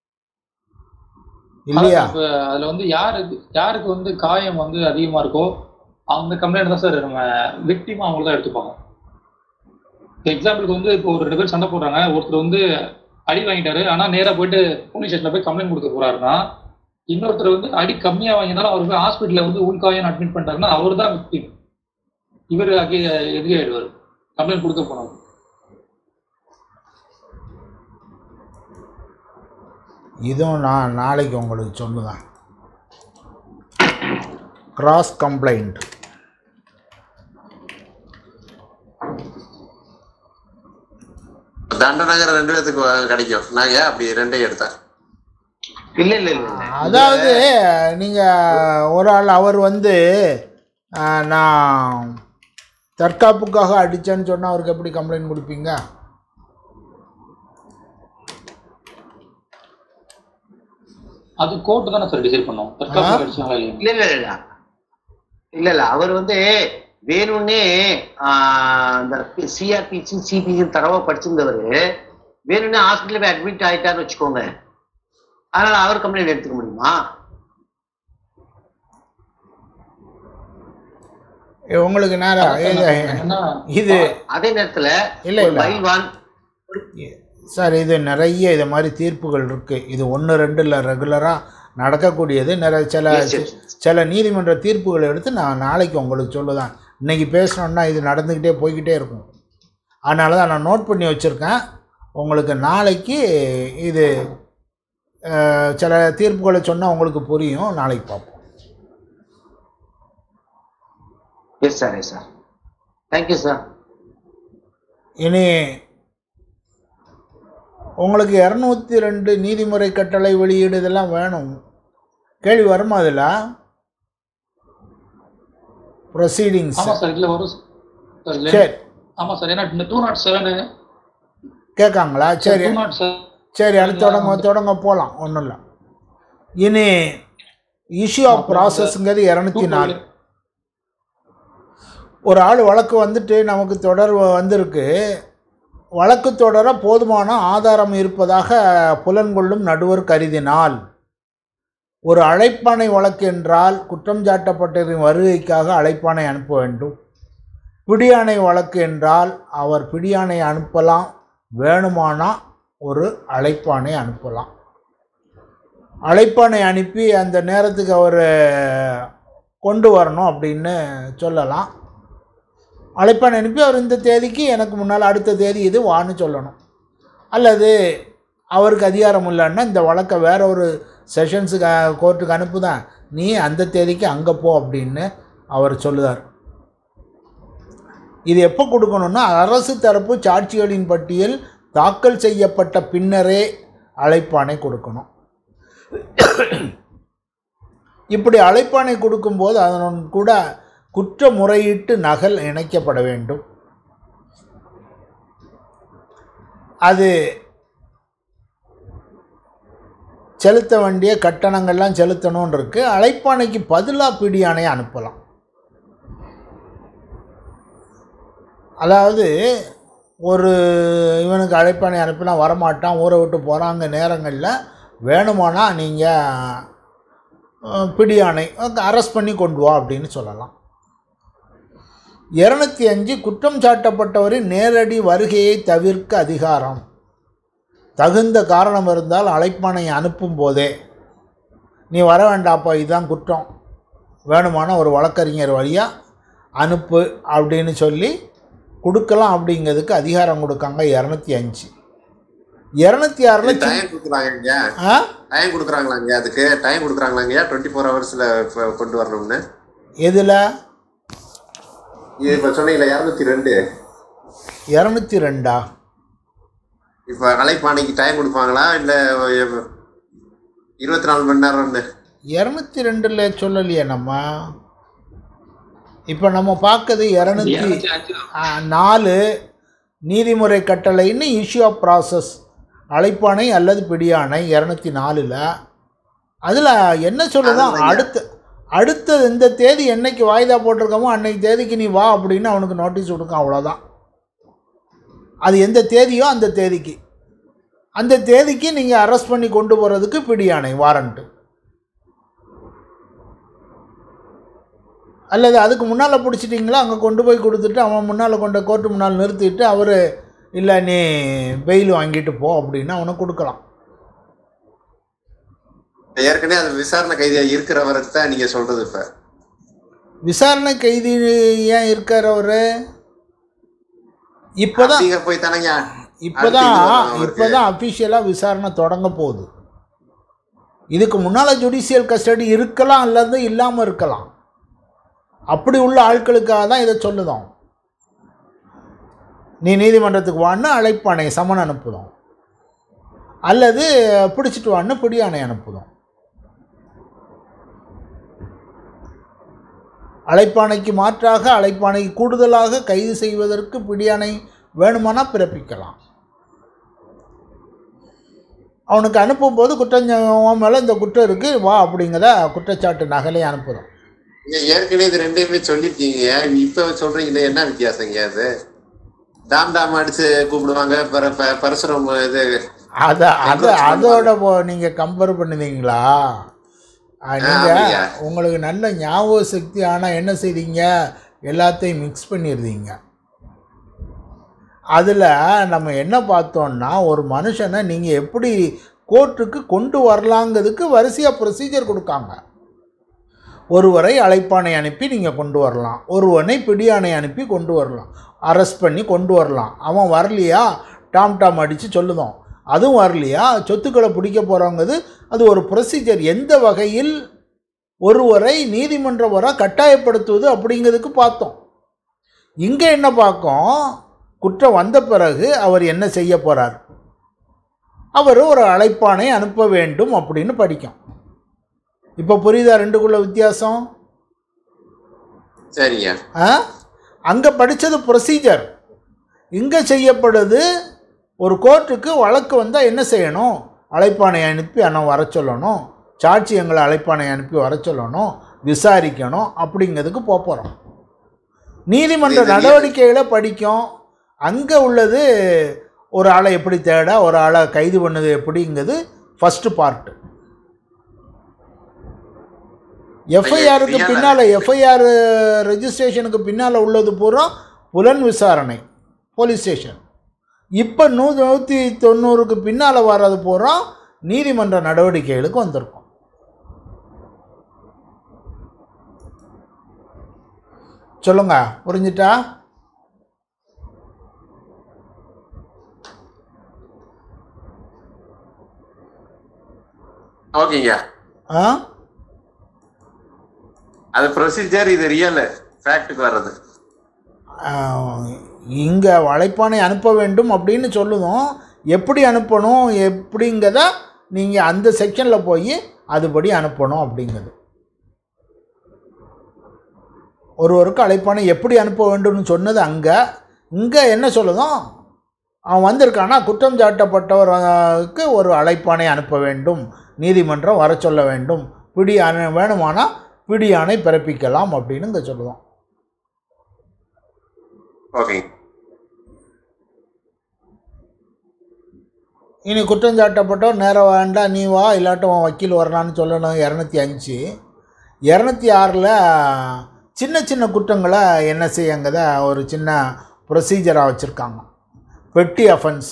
இல்லையா
இப்ப அதுல வந்து யாருக்கு யாருக்கு வந்து காயம் வந்து அதிகமா இருக்கோ அந்த கம்ப்ளைண்ட் தான் சார் நம்ம விக்டிமா அவங்க தான் எடுத்துப்பாங்க எக்ஸாம்பிளுக்கு வந்து இப்போ ஒரு ரெண்டு பேர் சண்டை போடுறாங்க ஒருத்தர் வந்து அடி வாங்கிட்டாரு ஆனா நேரா போயிட்டு போலீஸ் ஸ்டேஷன்ல போய் கம்ப்ளைண்ட் கொடுக்க போறாருன்னா இன்னொருத்தர் வந்து அடி கம்மியா வாங்கினாலும் அவர் போய் ஹாஸ்பிட்டல்ல வந்து உள்காயம் அட்மிட் பண்ணிட்டாருன்னா அவர் தான் விக்டிம் இவர் எதிரி ஆயிடுவார் கம்ப்ளைண்ட் கொடுக்க போனவர்
இதுவும் நான் நாளைக்கு உங்களுக்கு சொல்லுவேன் கிராஸ் கம்ப்ளைண்ட்
தண்டநகர் ரெண்டு பேத்துக்கு கிடைக்கும் நான் ஏன் அப்படி ரெண்டையும் எடுத்தேன்
இல்ல இல்ல இல்ல இல்ல.
அதாவது நீங்கள் ஒரு ஆள் அவர் வந்து ஆ, நான் தற்காப்புக்காக அடித்தேன்னு சொன்னால் அவருக்கு எப்படி கம்ப்ளைண்ட் கொடுப்பீங்க
அது கோர்ட் தானே சார் டிசைட் பண்ணும் தற்காப்பு அடிச்சாங்களா இல்லையா
இல்ல இல்ல இல்ல இல்ல இல்ல அவர் வந்து வேணும்னே ஆஹ், அந்த சிஆர்பிசி சிபிசி தரவா படிச்சிருந்தவர் வேணும்னே ஹாஸ்பிட்டல் போய் அட்மிட் ஆயிட்டாருன்னு வச்சுக்கோங்க அதனால அவர் கம்ப்ளைண்ட் எடுத்துக்க முடியுமா
உங்களுக்கு நேரம் இது
என்னன்னா
இது
அதே நேரத்துல
இல்ல,
ஒரு
இல்ல.
பயில்வான்
சார் இது நிறைய இது மாதிரி தீர்ப்புகள் இருக்குது இது ஒன்று ரெண்டு இல்லை ரெகுலராக நடக்கக்கூடியது நிறைய சில
Yes, yes.
சில நீதிமன்ற தீர்ப்புகளை எடுத்து நான் நாளைக்கு உங்களுக்கு சொல்லுதான் இன்றைக்கி பேசணுன்னா இது நடந்துக்கிட்டே போய்கிட்டே இருக்கும் அதனால தான் நான் நோட் பண்ணி வச்சுருக்கேன் உங்களுக்கு நாளைக்கு இது அஹ், சில தீர்ப்புகளை சொன்னால் உங்களுக்கு புரியும் நாளைக்கு பார்ப்போம்
yes sir yes sir thank you sir
இனி உங்களுக்கு இரநூத்தி ரெண்டு நீதிமுறை கட்டளை வெளியீடு இதெல்லாம் வேணும் கேள்வி வருமா அதில் ப்ரொசீடிங்ஸ்
ஆமா சார் இதுல வரும் சார் இதுல-
சரி
ஆமா சார் ஏன்னா இந்த டூ நாட் செவனு
கேட்காங்களா சரி
டூ நாட் செவன்
சரி அடுத்து தொடங்க தொடங்க போகலாம் ஒன்றும் இல்லை இனி இஷ்யூ ஆஃப் ப்ராசஸ்ங்கிறது இரநூத்தி நாலு ஒரு ஆள் வழக்கு வந்துட்டு நமக்கு தொடர் வந்திருக்கு வழக்கு தொடர போதுமான ஆதாரம் இருப்பதாக புலன்கொள்ளும் நடுவர் கருதினால் ஒரு அழைப்பானை வழக்கு என்றால் குற்றம் சாட்டப்பட்டவரின் வருகைக்காக அழைப்பானை அனுப்ப வேண்டும் பிடியாணை வழக்கு என்றால் அவர் பிடியாணை அனுப்பலாம் வேணுமானா ஒரு அழைப்பானை அனுப்பலாம் அழைப்பானை அனுப்பி அந்த நேரத்துக்கு அவர் கொண்டு வரணும் அப்படின்னு சொல்லலாம் அழைப்பானை அனுப்பி அவர் இந்த தேதிக்கு எனக்கு முன்னால் அடுத்த தேதி இது வான்னு சொல்லணும் அல்லது அவருக்கு அதிகாரம் இல்லைன்னா இந்த வழக்கை வேற ஒரு செஷன்ஸுக்கு கோர்ட்டுக்கு அனுப்புதான் நீ அந்த தேதிக்கு அங்கே போ அப்படின்னு அவர் சொல்லுதார் இது எப்போ கொடுக்கணும்னா அரசு தரப்பு சாட்சிகளின் பட்டியல் தாக்கல் செய்யப்பட்ட பின்னரே அழைப்பானை கொடுக்கணும் இப்படி அழைப்பானை கொடுக்கும்போது அதனுடன் கூட குற்ற முறையீட்டு நகல் இணைக்கப்பட வேண்டும் அது செலுத்த வேண்டிய கட்டணங்கள்லாம் செலுத்தணும்னு இருக்கு அழைப்பானைக்கு பதிலாக பிடியானை அனுப்பலாம் அதாவது ஒரு இவனுக்கு அழைப்பானை அனுப்பினா வரமாட்டான் ஊரை விட்டு போகிறாங்க நேரங்களில் வேணுமானா நீங்கள் பிடியானை அரெஸ்ட் பண்ணி கொண்டு வா அப்படின்னு சொல்லலாம் இரநூத்தி அஞ்சு குற்றம் சாட்டப்பட்டவரின் நேரடி வருகையை தவிர்க்க அதிகாரம் தகுந்த காரணம் இருந்தால் அழைப்பானை அனுப்பும் போதே நீ வர வேண்டாப்பா இதுதான் குற்றம் வேணுமான ஒரு வழக்கறிஞர் வழியாக அனுப்பு அப்படின்னு சொல்லி கொடுக்கலாம் அப்படிங்கிறதுக்கு அதிகாரம் கொடுக்காங்க இரநூத்தி அஞ்சு இரநூத்தி ஆறில்
டைம் கொடுக்குறாங்க
ஆ
டைம் கொடுக்குறாங்களாங்க அதுக்கு டைம் கொடுக்குறாங்களாங்க டுவெண்ட்டி ஃபோர் ஹவர்ஸில் கொண்டு வரணும்னு
எதில்
இது இப்போ சொன்னீங்களா இரநூத்தி ரெண்டு
இரநூத்தி ரெண்டா
இப்போ அழைப்பானைக்கு டைம் கொடுப்பாங்களா இல்லை இருபத்தி நாலு மணி நேரம்னு
இரநூத்தி ரெண்டில் சொல்லலையே நம்ம இப்போ நம்ம பார்க்கறது இரநூத்தி
இருநூத்தி அஞ்சு
நாலு நீதிமுறை கட்டளைன்னு இஷ்யூ ஆஃப் ப்ராசஸ் அழைப்பானை அல்லது பிடியானை இரநூத்தி நாலில் அதில் என்ன சொல்லுதான்
அதுதாங்க.
அடுத்த அடுத்த இந்த தேதி என்னைக்கு வாய்தா போட்டிருக்கோமோ அன்னைக்கு தேதிக்கு நீ வா அப்படின்னு அவனுக்கு நோட்டீஸ் கொடுக்கும் அவ்வளோதான் அது எந்த தேதியோ அந்த தேதிக்கு அந்த தேதிக்கு நீங்கள் அரெஸ்ட் பண்ணி கொண்டு போகிறதுக்கு பிடியானை வாரண்ட்டு அல்லது அதுக்கு முன்னால் பிடிச்சிட்டிங்களா அங்கே கொண்டு போய் கொடுத்துட்டு அவன் முன்னால் கொண்ட கோர்ட்டு முன்னால் நிறுத்திட்டு அவர் இல்லை நீ பெயில் வாங்கிட்டு போ அப்படின்னு அவனுக்கு கொடுக்கலாம்
ஏற்கனவே அது விசாரணை கைதியாக இருக்கிறவரை தான் நீங்கள் சொல்கிறது இப்போ
விசாரணை கைதி ஏன் இருக்கார் இப்போதான்
அப்படிங்க போய் தானங்க
இப்போதான்
அடுத்து இது வரும் அவருக்கு.
இப்போதான் அஃபிஷியலாக விசாரணை தொடங்க போகுது இதுக்கு முன்னால் ஜுடிஷியல் கஸ்டடி இருக்கலாம் அல்லது இல்லாமல் இருக்கலாம் அப்படி உள்ள ஆட்களுக்காக தான் இதை சொல்லுதோம் நீ நீதிமன்றத்துக்கு வான்னு அழைப்பானை சமன் அனுப்புதோம் அல்லது பிடிச்சிட்டு வான்னு பிடியானை அனுப்புதோம் அழைப்பானைக்கு மாற்றாக அழைப்பானைக்கு கூடுதலாக கைது செய்வதற்கு பிடியானை வேணுமானா பிறப்பிக்கலாம் அவனுக்கு அனுப்பும்போது குற்றம் உன் மேலே இந்த குற்றம் இருக்குது வா அப்படிங்கிற குற்றச்சாட்டு நகலை அனுப்புகிறோம்
நீங்க ஏற்கனவே இது ரெண்டையுமே சொல்லிருக்கீங்க இப்ப சொல்றீங்களே என்ன வித்தியாசங்க அது டாம் டாம் அடிச்சு கூப்பிடுவாங்க பர- ப- பரசுரம் இது
அதை அதை
Encroachment
அதோட நீங்கள் கம்பேர் பண்ணுவீங்களா நீங்கள்
ஆமாய்யா.
உங்களுக்கு நல்ல ஞாபக சக்தி ஆனால் என்ன செய்றீங்க எல்லாத்தையும் மிக்ஸ் பண்ணிடுறீங்க அதில் நம்ம என்ன பார்த்தோம்னா ஒரு மனுஷனை நீங்கள் எப்படி கோர்ட்டுக்கு கொண்டு வரலாங்கிறதுக்கு வரிசையாக ப்ரொசீஜர் கொடுக்காங்க ஒருவரை அழைப்பானை அனுப்பி நீங்கள் கொண்டு வரலாம் ஒருவனை பிடியானை அனுப்பி கொண்டு வரலாம் அரெஸ்ட் பண்ணி கொண்டு வரலாம் அவன் வரலையா டாம் டாம் அடித்து சொல்லுதோம் அதுவும் வரலையா சொத்துக்களை பிடிக்க போகிறவங்கிறது அது ஒரு ப்ரொசீஜர் எந்த வகையில் ஒருவரை நீதிமன்றம் வர கட்டாயப்படுத்துவது அப்படிங்கிறதுக்கு பார்த்தோம் இங்கே என்ன பார்க்கும் குற்றம் வந்த பிறகு அவர் என்ன செய்ய போகிறார் அவர் ஒரு அழைப்பானை அனுப்ப வேண்டும் அப்படின்னு படிக்கும் இப்போ புரியுதா ரெண்டுக்குள்ள வித்தியாசம்
சரிங்க
ஆ அங்கே படித்தது ப்ரொசீஜர் இங்கே செய்யப்படுது ஒரு கோர்ட்டுக்கு வழக்கு வந்தால் என்ன செய்யணும் அழைப்பானை அனுப்பி அண்ணன் வர சொல்லணும் சாட்சியங்களை அழைப்பானை அனுப்பி வர சொல்லணும் விசாரிக்கணும் அப்படிங்கிறதுக்கு போக போகிறோம் நீதிமன்ற
இது-
நடவடிக்கைகளை படிக்கும் அங்கே உள்ளது ஒரு ஆளை எப்படி தேட ஒரு ஆளை கைது பண்ணது எப்படிங்கிறது ஃபஸ்ட்டு பார்ட்டு எஃப்ஐஆருக்கு
real-
பின்னால் எஃப்ஐஆர் ரெஜிஸ்ட்ரேஷனுக்கு பின்னால் உள்ளது பூரா புலன் விசாரணை போலீஸ் ஸ்டேஷன் இப்போ நூ நூற்றி தொண்ணூறுக்கு பின்னால் வர்றது பூரா நீதிமன்ற நடவடிக்கைகளுக்கு வந்திருக்கும் சொல்லுங்க புரிஞ்சிட்டா
ஓகேங்க
ஆ
அது ப்ரொசீஜர் இது ரியல் ஃபேக்ட்டுக்கு வர்றது
இங்கே அழைப்பானை அனுப்ப வேண்டும் அப்படின்னு சொல்லுவோம் எப்படி அனுப்பணும் எப்படிங்கிறத நீங்கள் அந்த செக்ஷனில் போய் அதுபடி அனுப்பணும் அப்படிங்குது ஒருவருக்கு அழைப்பானை எப்படி அனுப்ப வேண்டும்னு சொன்னது அங்கே இங்கே என்ன சொல்லுதோம் அவன் வந்திருக்கானா குற்றம் சாட்டப்பட்டவருக்கு ஒரு அழைப்பானை அனுப்ப வேண்டும் நீதிமன்றம் வர சொல்ல வேண்டும் பிடி அணை வேணுமானா பிடி ஆணை பிறப்பிக்கலாம் அப்படின்னு இங்கே சொல்லுவோம்
ஓகேங்க
இனி குற்றம் சாட்டப்பட்டவர் நேரம் வேண்டாம் நீ வா இல்லாட்டும் உன் வக்கீல் வரலான்னு சொல்லணும் இரநூத்தி அஞ்சு இரநூத்தி ஆறில் சின்ன சின்ன குற்றங்களை என்ன செய்யுங்கத ஒரு சின்ன ப்ரொசீஜராக வச்சுருக்காங்க பெட்டி அஃபென்ஸ்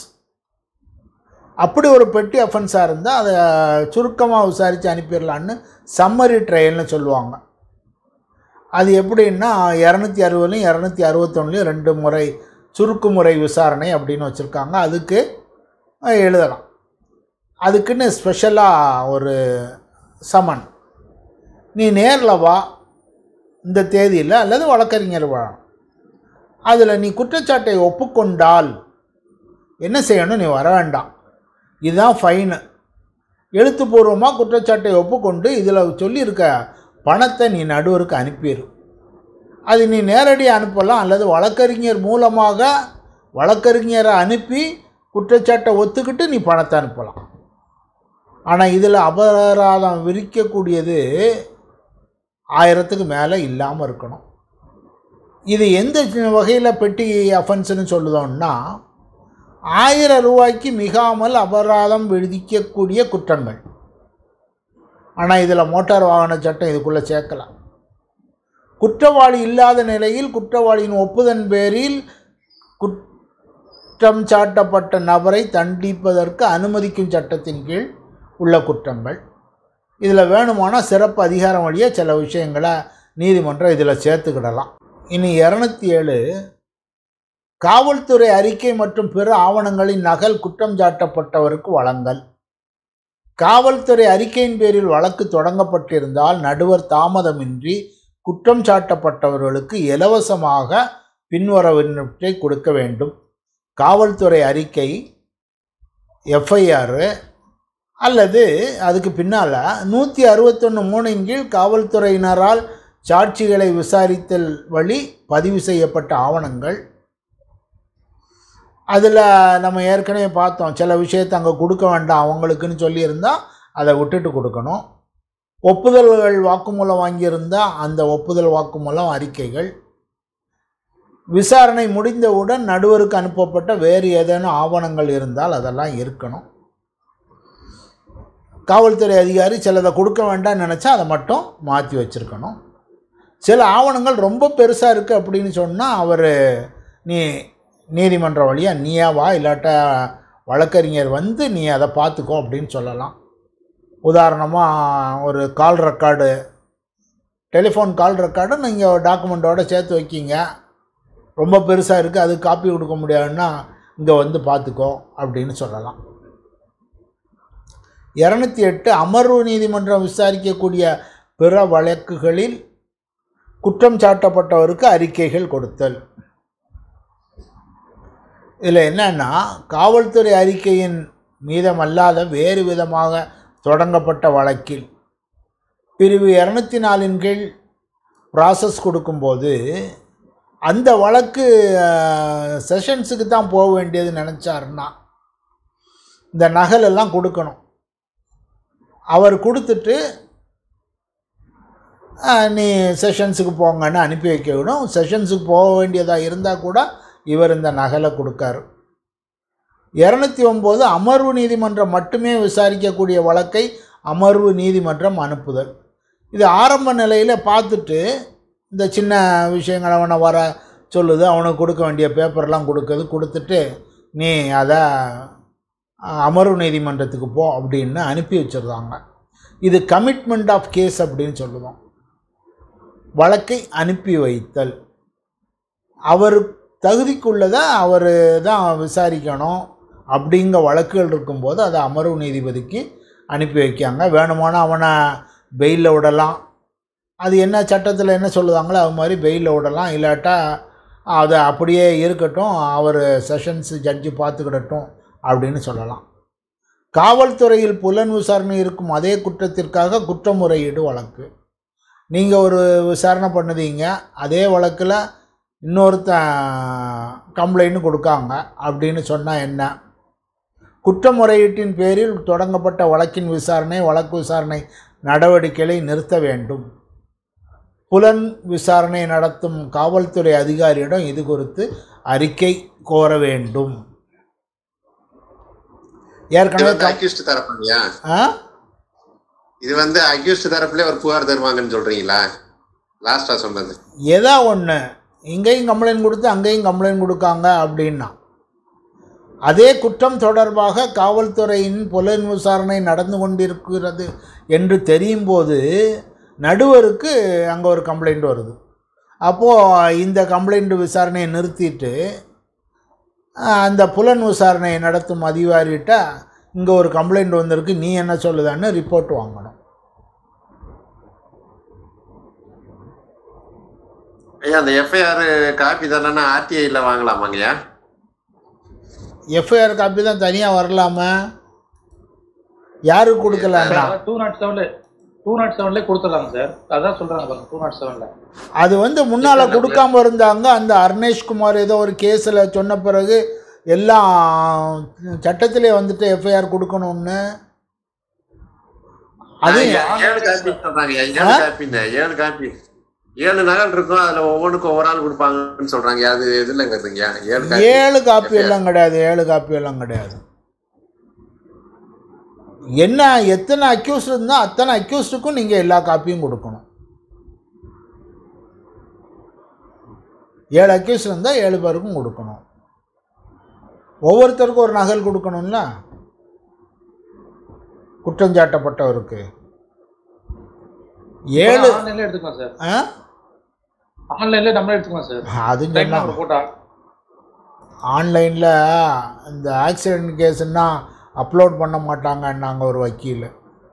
அப்படி ஒரு பெட்டி அஃபென்ஸாக இருந்தால் அதை சுருக்கமாக விசாரித்து அனுப்பிடலான்னு சம்மரி ட்ரையல்னு சொல்லுவாங்க அது எப்படின்னா இரநூத்தி அறுபதுலையும் இரநூத்தி அறுபத்தொன்னுலையும் ரெண்டு முறை சுருக்கு முறை விசாரணை அப்படின்னு வச்சுருக்காங்க அதுக்கு அஹ், எழுதலாம் அதுக்குன்னு ஸ்பெஷலாக ஒரு சமன் நீ நேரில் வா இந்த தேதியில் அல்லது வழக்கறிஞர் வா அதில் நீ குற்றச்சாட்டை ஒப்புக்கொண்டால் என்ன செய்யணும் நீ வர வேண்டாம் இதுதான் ஃபைனு எழுத்துப்பூர்வமாக குற்றச்சாட்டை ஒப்புக்கொண்டு இதில் சொல்லியிருக்க பணத்தை நீ நடுவருக்கு அனுப்பிடு அது நீ நேரடியாக அனுப்பலாம் அல்லது வழக்கறிஞர் மூலமாக வழக்கறிஞரை அனுப்பி குற்றச்சாட்டை ஒத்துக்கிட்டு நீ பணத்தை அனுப்பலாம் ஆனால் இதில் அபராதம் விரிக்கக்கூடியது ஆயிரத்துக்கு மேலே இல்லாமல் இருக்கணும் இது எந்த வகையில் பெட்டி அஃபென்ஸ்னு சொல்லுதோம்னா ஆயிரம் ரூபாய்க்கு மிகாமல் அபராதம் விதிக்கக்கூடிய குற்றங்கள் ஆனால் இதில் மோட்டார் வாகன சட்டம் இதுக்குள்ளே சேர்க்கலாம் குற்றவாளி இல்லாத நிலையில் குற்றவாளியின் ஒப்புதன் பேரில் குற்றம் சாட்டப்பட்ட நபரை தண்டிப்பதற்கு அனுமதிக்கும் சட்டத்தின் கீழ் உள்ள குற்றங்கள் இதில் வேணுமானா சிறப்பு அதிகாரம் வழியாக சில விஷயங்களை நீதிமன்றம் இதில் சேர்த்துக்கிடலாம் இனி இரநூத்தி ஏழு காவல்துறை அறிக்கை மற்றும் பிற ஆவணங்களின் நகல் குற்றம் சாட்டப்பட்டவருக்கு வழங்கல் காவல்துறை அறிக்கையின் பேரில் வழக்கு தொடங்கப்பட்டிருந்தால் நடுவர் தாமதமின்றி குற்றம் சாட்டப்பட்டவர்களுக்கு இலவசமாக பின்வரவினற்றை கொடுக்க வேண்டும் காவல்துறை அறிக்கை எஃப்ஐஆர் அல்லது அதுக்கு பின்னால் நூற்றி அறுபத்தொன்று மூணின் கீழ் காவல்துறையினரால் சாட்சிகளை விசாரித்தல் வழி பதிவு செய்யப்பட்ட ஆவணங்கள் அதில் நம்ம ஏற்கனவே பார்த்தோம் சில விஷயத்தை அங்கே கொடுக்க வேண்டாம் அவங்களுக்குன்னு சொல்லியிருந்தால் அதை விட்டுட்டு கொடுக்கணும் ஒப்புதல்கள் வாக்குமூலம் வாங்கியிருந்தால் அந்த ஒப்புதல் வாக்குமூலம் அறிக்கைகள் விசாரணை முடிந்தவுடன் நடுவருக்கு அனுப்பப்பட்ட வேறு ஏதேனும் ஆவணங்கள் இருந்தால் அதெல்லாம் இருக்கணும் காவல்துறை அதிகாரி சிலதை கொடுக்க வேண்டாம்னு நினச்சா அதை மட்டும் மாற்றி வச்சுருக்கணும் சில ஆவணங்கள் ரொம்ப பெருசாக இருக்குது அப்படின்னு சொன்னால் அவர் நீ நீதிமன்ற வழியாக நீயா வா இல்லாட்ட வழக்கறிஞர் வந்து நீ அதை பார்த்துக்கோ அப்படின்னு சொல்லலாம் உதாரணமாக ஒரு call record telephone call record நீங்கள் டாக்குமெண்ட்டோட சேர்த்து வைக்கிங்க ரொம்ப பெருசாக இருக்குது அது காப்பி கொடுக்க முடியாதுன்னா இங்கே வந்து பார்த்துக்கோ அப்படின்னு சொல்லலாம் இரநூத்தி எட்டு அமர்வு நீதிமன்றம் விசாரிக்கக்கூடிய பிற வழக்குகளில் குற்றம் சாட்டப்பட்டவருக்கு அறிக்கைகள் கொடுத்தல் இதில் என்னன்னா காவல்துறை அறிக்கையின் மீதமல்லாத வேறு விதமாக தொடங்கப்பட்ட வழக்கில் பிரிவு இரநூத்தி நாலின் கீழ் ப்ராசஸ் கொடுக்கும்போது அந்த வழக்கு செஷன்ஸுக்கு தான் போக வேண்டியது நினச்சாருன்னா இந்த நகல் எல்லாம் கொடுக்கணும் அவர் கொடுத்துட்டு அஹ், நீ செஷன்ஸுக்கு போங்கன்னு அனுப்பி வைக்க விடும் செஷன்ஸுக்கு போக வேண்டியதாக இருந்தால் கூட இவர் இந்த நகலை கொடுக்காரு இரநூத்தி ஒம்பது அமர்வு நீதிமன்றம் மட்டுமே விசாரிக்கக்கூடிய வழக்கை அமர்வு நீதிமன்றம் அனுப்புதல் இது ஆரம்ப நிலையில் பார்த்துட்டு இந்த சின்ன விஷயங்கள் அவனை வர சொல்லுது அவனுக்கு கொடுக்க வேண்டிய பேப்பர்லாம் கொடுக்குது கொடுத்துட்டு நீ அதை அஹ், அமர்வு நீதிமன்றத்துக்கு போ அப்படின்னு அனுப்பி வச்சிருந்தாங்க இது கமிட்மெண்ட் ஆஃப் கேஸ் அப்படின்னு சொல்லுவோம் வழக்கை அனுப்பி வைத்தல் அவர் தகுதிக்குள்ளதை அவர் தான் விசாரிக்கணும் அப்படிங்க வழக்குகள் இருக்கும்போது அதை அமர்வு நீதிபதிக்கு அனுப்பி வைக்காங்க வேணுமானா அவனை பெயிலில் விடலாம் அது என்ன சட்டத்தில் என்ன சொல்லுவாங்களோ அது மாதிரி பெயிலில் விடலாம் இல்லாட்டா அதை அப்படியே இருக்கட்டும் அவர் செஷன்ஸ் ஜட்ஜு பார்த்துக்கிடட்டும் அப்படின்னு சொல்லலாம் காவல்துறையில் புலன் விசாரணை இருக்கும் அதே குற்றத்திற்காக குற்றமுறையீடு வழக்கு நீங்கள் ஒரு விசாரணை பண்ணுதீங்க அதே வழக்கில் இன்னொருத்தன் கம்ப்ளைண்ட் கொடுக்காங்க அப்படின்னு சொன்னால் என்ன குற்றமுறையீட்டின் பேரில் தொடங்கப்பட்ட வழக்கின் விசாரணை வழக்கு விசாரணை நடவடிக்கைகளை நிறுத்த வேண்டும் புலன் விசாரணை நடத்தும் காவல்துறை அதிகாரியிடம் இது குறித்து அறிக்கை கோர வேண்டும்
இது
ஏற்கனவே
வந்து
கம்-
அக்யூஸ்ட் தரப்பாங்கயா
ஆ?
இது வந்து அக்யூஸ்ட் தரப்புல ஒரு புகார் தருவாங்கன்னு சொல்றீங்களா லாஸ்டா சொன்னது
ஏதோ ஒன்று இங்கேயும் கம்ப்ளைண்ட் கொடுத்து அங்கேயும் கம்ப்ளைண்ட் கொடுக்காங்க அப்படின்னா அதே குற்றம் தொடர்பாக காவல்துறையின் புலன் விசாரணை நடந்து கொண்டிருக்கிறது என்று தெரியும் போது நடுவருக்கு அங்கே ஒரு கம்ப்ளைண்ட் வருது அப்போது இந்த கம்ப்ளைண்ட் விசாரணையை நிறுத்திட்டு அஹ், அந்த புலன் விசாரணையை நடத்தும் அதிகாரிகிட்ட இங்கே ஒரு கம்ப்ளைண்ட் வந்திருக்கு நீ என்ன சொல்லுதான்னு ரிப்போர்ட் வாங்கணும்
ஐயா அந்த எஃப்ஐஆர் காப்பி தானே ஆர்டிஐல வாங்கலாமாங்கய்யா
எஃப்ஐஆர் காப்பி தான் தனியாக வரலாமா யாருக்கு கொடுக்கலான்னா
டூ நாட் செவன்ல டூ நாட் செவன்லேயே கொடுத்துட்றாங்க சார் அதான் சொல்றாங்க பாருங்க டூ நாட் செவன்ல
அது வந்து முன்னால் கொடுக்காம இருந்தாங்க அந்த அர்னேஷ்குமார் ஏதோ ஒரு கேஸில் சொன்ன பிறகு எல்லாம் சட்டத்திலே வந்துட்டு எஃப்ஐஆர் கொடுக்கணும்னு அது
ஐயா, ஏழு காப்பி சொல்றாங்க ஏழு காப்பின்னு ஏழு காப்பி ஏழு நகல் இருக்கும் அதுல ஒவ்வொன்றுக்கும் ஒவ்வொரு ஆள் கொடுப்பாங்கன்னு சொல்றாங்க அது எதுல வருதுங்க ஏழு காப்பி
ஏழு காப்பி எல்லாம் கிடையாது ஏழு காப்பி எல்லாம் கிடையாது என்ன எத்தனை அக்யூஸ்ட் இருந்தால் அத்தனை அக்யூஸ்டுக்கும் நீங்கள் எல்லா காப்பியும் கொடுக்கணும் ஏழு அக்யூஸ்ட் இருந்தால் ஏழு பேருக்கும் கொடுக்கணும் ஒவ்வொருத்தருக்கும் ஒரு நகல் கொடுக்கணும்ல குற்றஞ்சாட்டப்பட்டவருக்கு ஏழு
ஆன்லைன்ல எடுத்துக்கலாம் சார்
ஆ
ஆன்லைன்ல நம்மளே எடுத்துக்கலாம் சார்
அது
டைம்
சொன்னா
நம்பர் போட்டா
ஆன்லைனில் இந்த ஆக்சிடென்ட் கேஸுன்னா அப்லோட் பண்ண மாட்டாங்கன்னாங்க ஒரு வக்கீல்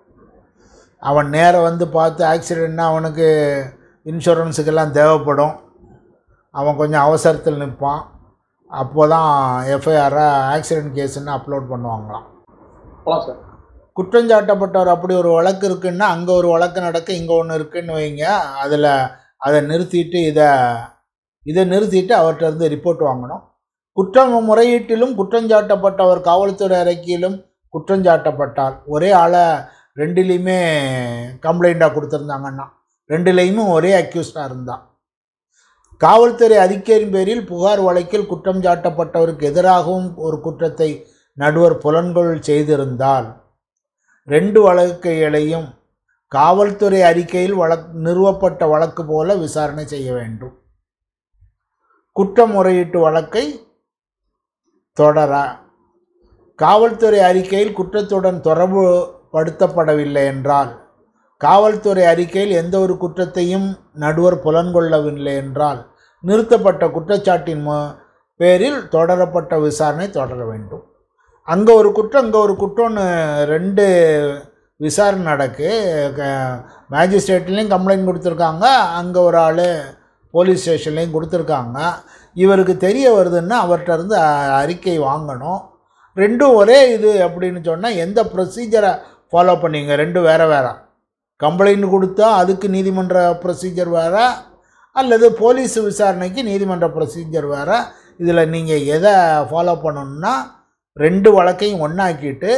அவன் நேரா வந்து பார்த்து ஆக்சிடெண்ட்னா அவனுக்கு இன்சூரன்ஸுக்கெல்லாம் தேவைப்படும் அவன் கொஞ்சம் அவசரத்தில் நிற்பான் அப்போ தான் எஃப்ஐஆரை ஆக்சிடென்ட் கேஸுன்னு அப்லோட் பண்ணுவாங்களாம்
போலாம் சார்
குற்றஞ்சாட்டப்பட்டவர் அப்படி ஒரு வழக்கு இருக்குன்னா அங்கே ஒரு வழக்கு நடக்க இங்கே ஒன்று இருக்குன்னு வைங்க அதில் அதை நிறுத்திட்டு இதை இதை நிறுத்திட்டு அவர்கிட்ட இருந்து ரிப்போர்ட் வாங்கணும் குற்றம் முறையீட்டிலும் குற்றஞ்சாட்டப்பட்டவர் காவல்துறை அறிக்கையிலும் குற்றஞ்சாட்டப்பட்டார் ஒரே ஆளை ரெண்டுலேயுமே கம்ப்ளைண்ட்டாக கொடுத்துருந்தாங்கன்னா ரெண்டுலேயுமே ஒரே அக்யூஸ்டாக இருந்தான் காவல்துறை அறிக்கையின் பேரில் புகார் வழக்கில் குற்றம் சாட்டப்பட்டவருக்கு எதிராகவும் ஒரு குற்றத்தை நடுவர் புலன்கொள் செய்திருந்தால் ரெண்டு வழக்குகளையும் காவல்துறை அறிக்கையில் வழக் நிறுவப்பட்ட வழக்கு போல விசாரணை செய்ய வேண்டும் குற்றமுறையீட்டு வழக்கை தொடர காவல்துறை அறிக்கையில் குற்றத்துடன் தொடர்பு படுத்தப்படவில்லை என்றால் காவல்துறை அறிக்கையில் எந்த ஒரு குற்றத்தையும் நடுவர் புலன்கொள்ளவில்லை என்றால் நிறுத்தப்பட்ட குற்றச்சாட்டின் மு- பேரில் தொடரப்பட்ட விசாரணை தொடர வேண்டும் அங்கே ஒரு குற்றம் இங்கே ஒரு குற்றம்னு ரெண்டு விசாரணை நடக்கு மேஜிஸ்ட்ரேட்லேயும் கம்ப்ளைண்ட் கொடுத்துருக்காங்க அங்கே ஒரு ஆள் போலீஸ் ஸ்டேஷன்லேயும் கொடுத்துருக்காங்க இவருக்கு தெரிய வருதுன்னா அவர்கிட்ட இருந்து அ- அறிக்கை வாங்கணும் ரெண்டும் ஒரே இது அப்படின்னு சொன்னால் எந்த ப்ரொசீஜரை ஃபாலோ பண்ணீங்க ரெண்டும் வேறு வேறு கம்ப்ளைண்ட் கொடுத்தா அதுக்கு நீதிமன்ற ப்ரொசீஜர் வேறு அல்லது போலீஸ் விசாரணைக்கு நீதிமன்ற ப்ரொசீஜர் வேறு இதில் நீங்கள் எதை ஃபாலோ பண்ணணும்னா ரெண்டு வழக்கையும் ஒன்றாக்கிட்டு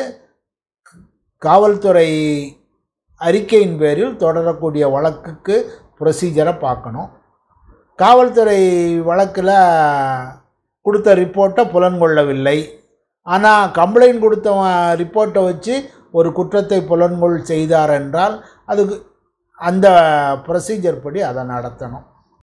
காவல்துறை அறிக்கையின் பேரில் தொடரக்கூடிய வழக்குக்கு ப்ரொசீஜரை பார்க்கணும் காவல்துறை வழக்கில் கொடுத்த ரிப்போர்ட்டை புலன்கொள்ளவில்லை ஆனால் கம்ப்ளைண்ட் கொடுத்தவன் ரிப்போர்ட்டை வச்சு ஒரு குற்றத்தை புலன்கொள் செய்தார் என்றால் அதுக்கு அந்த ப்ரொசீஜர் படி அதை நடத்தணும்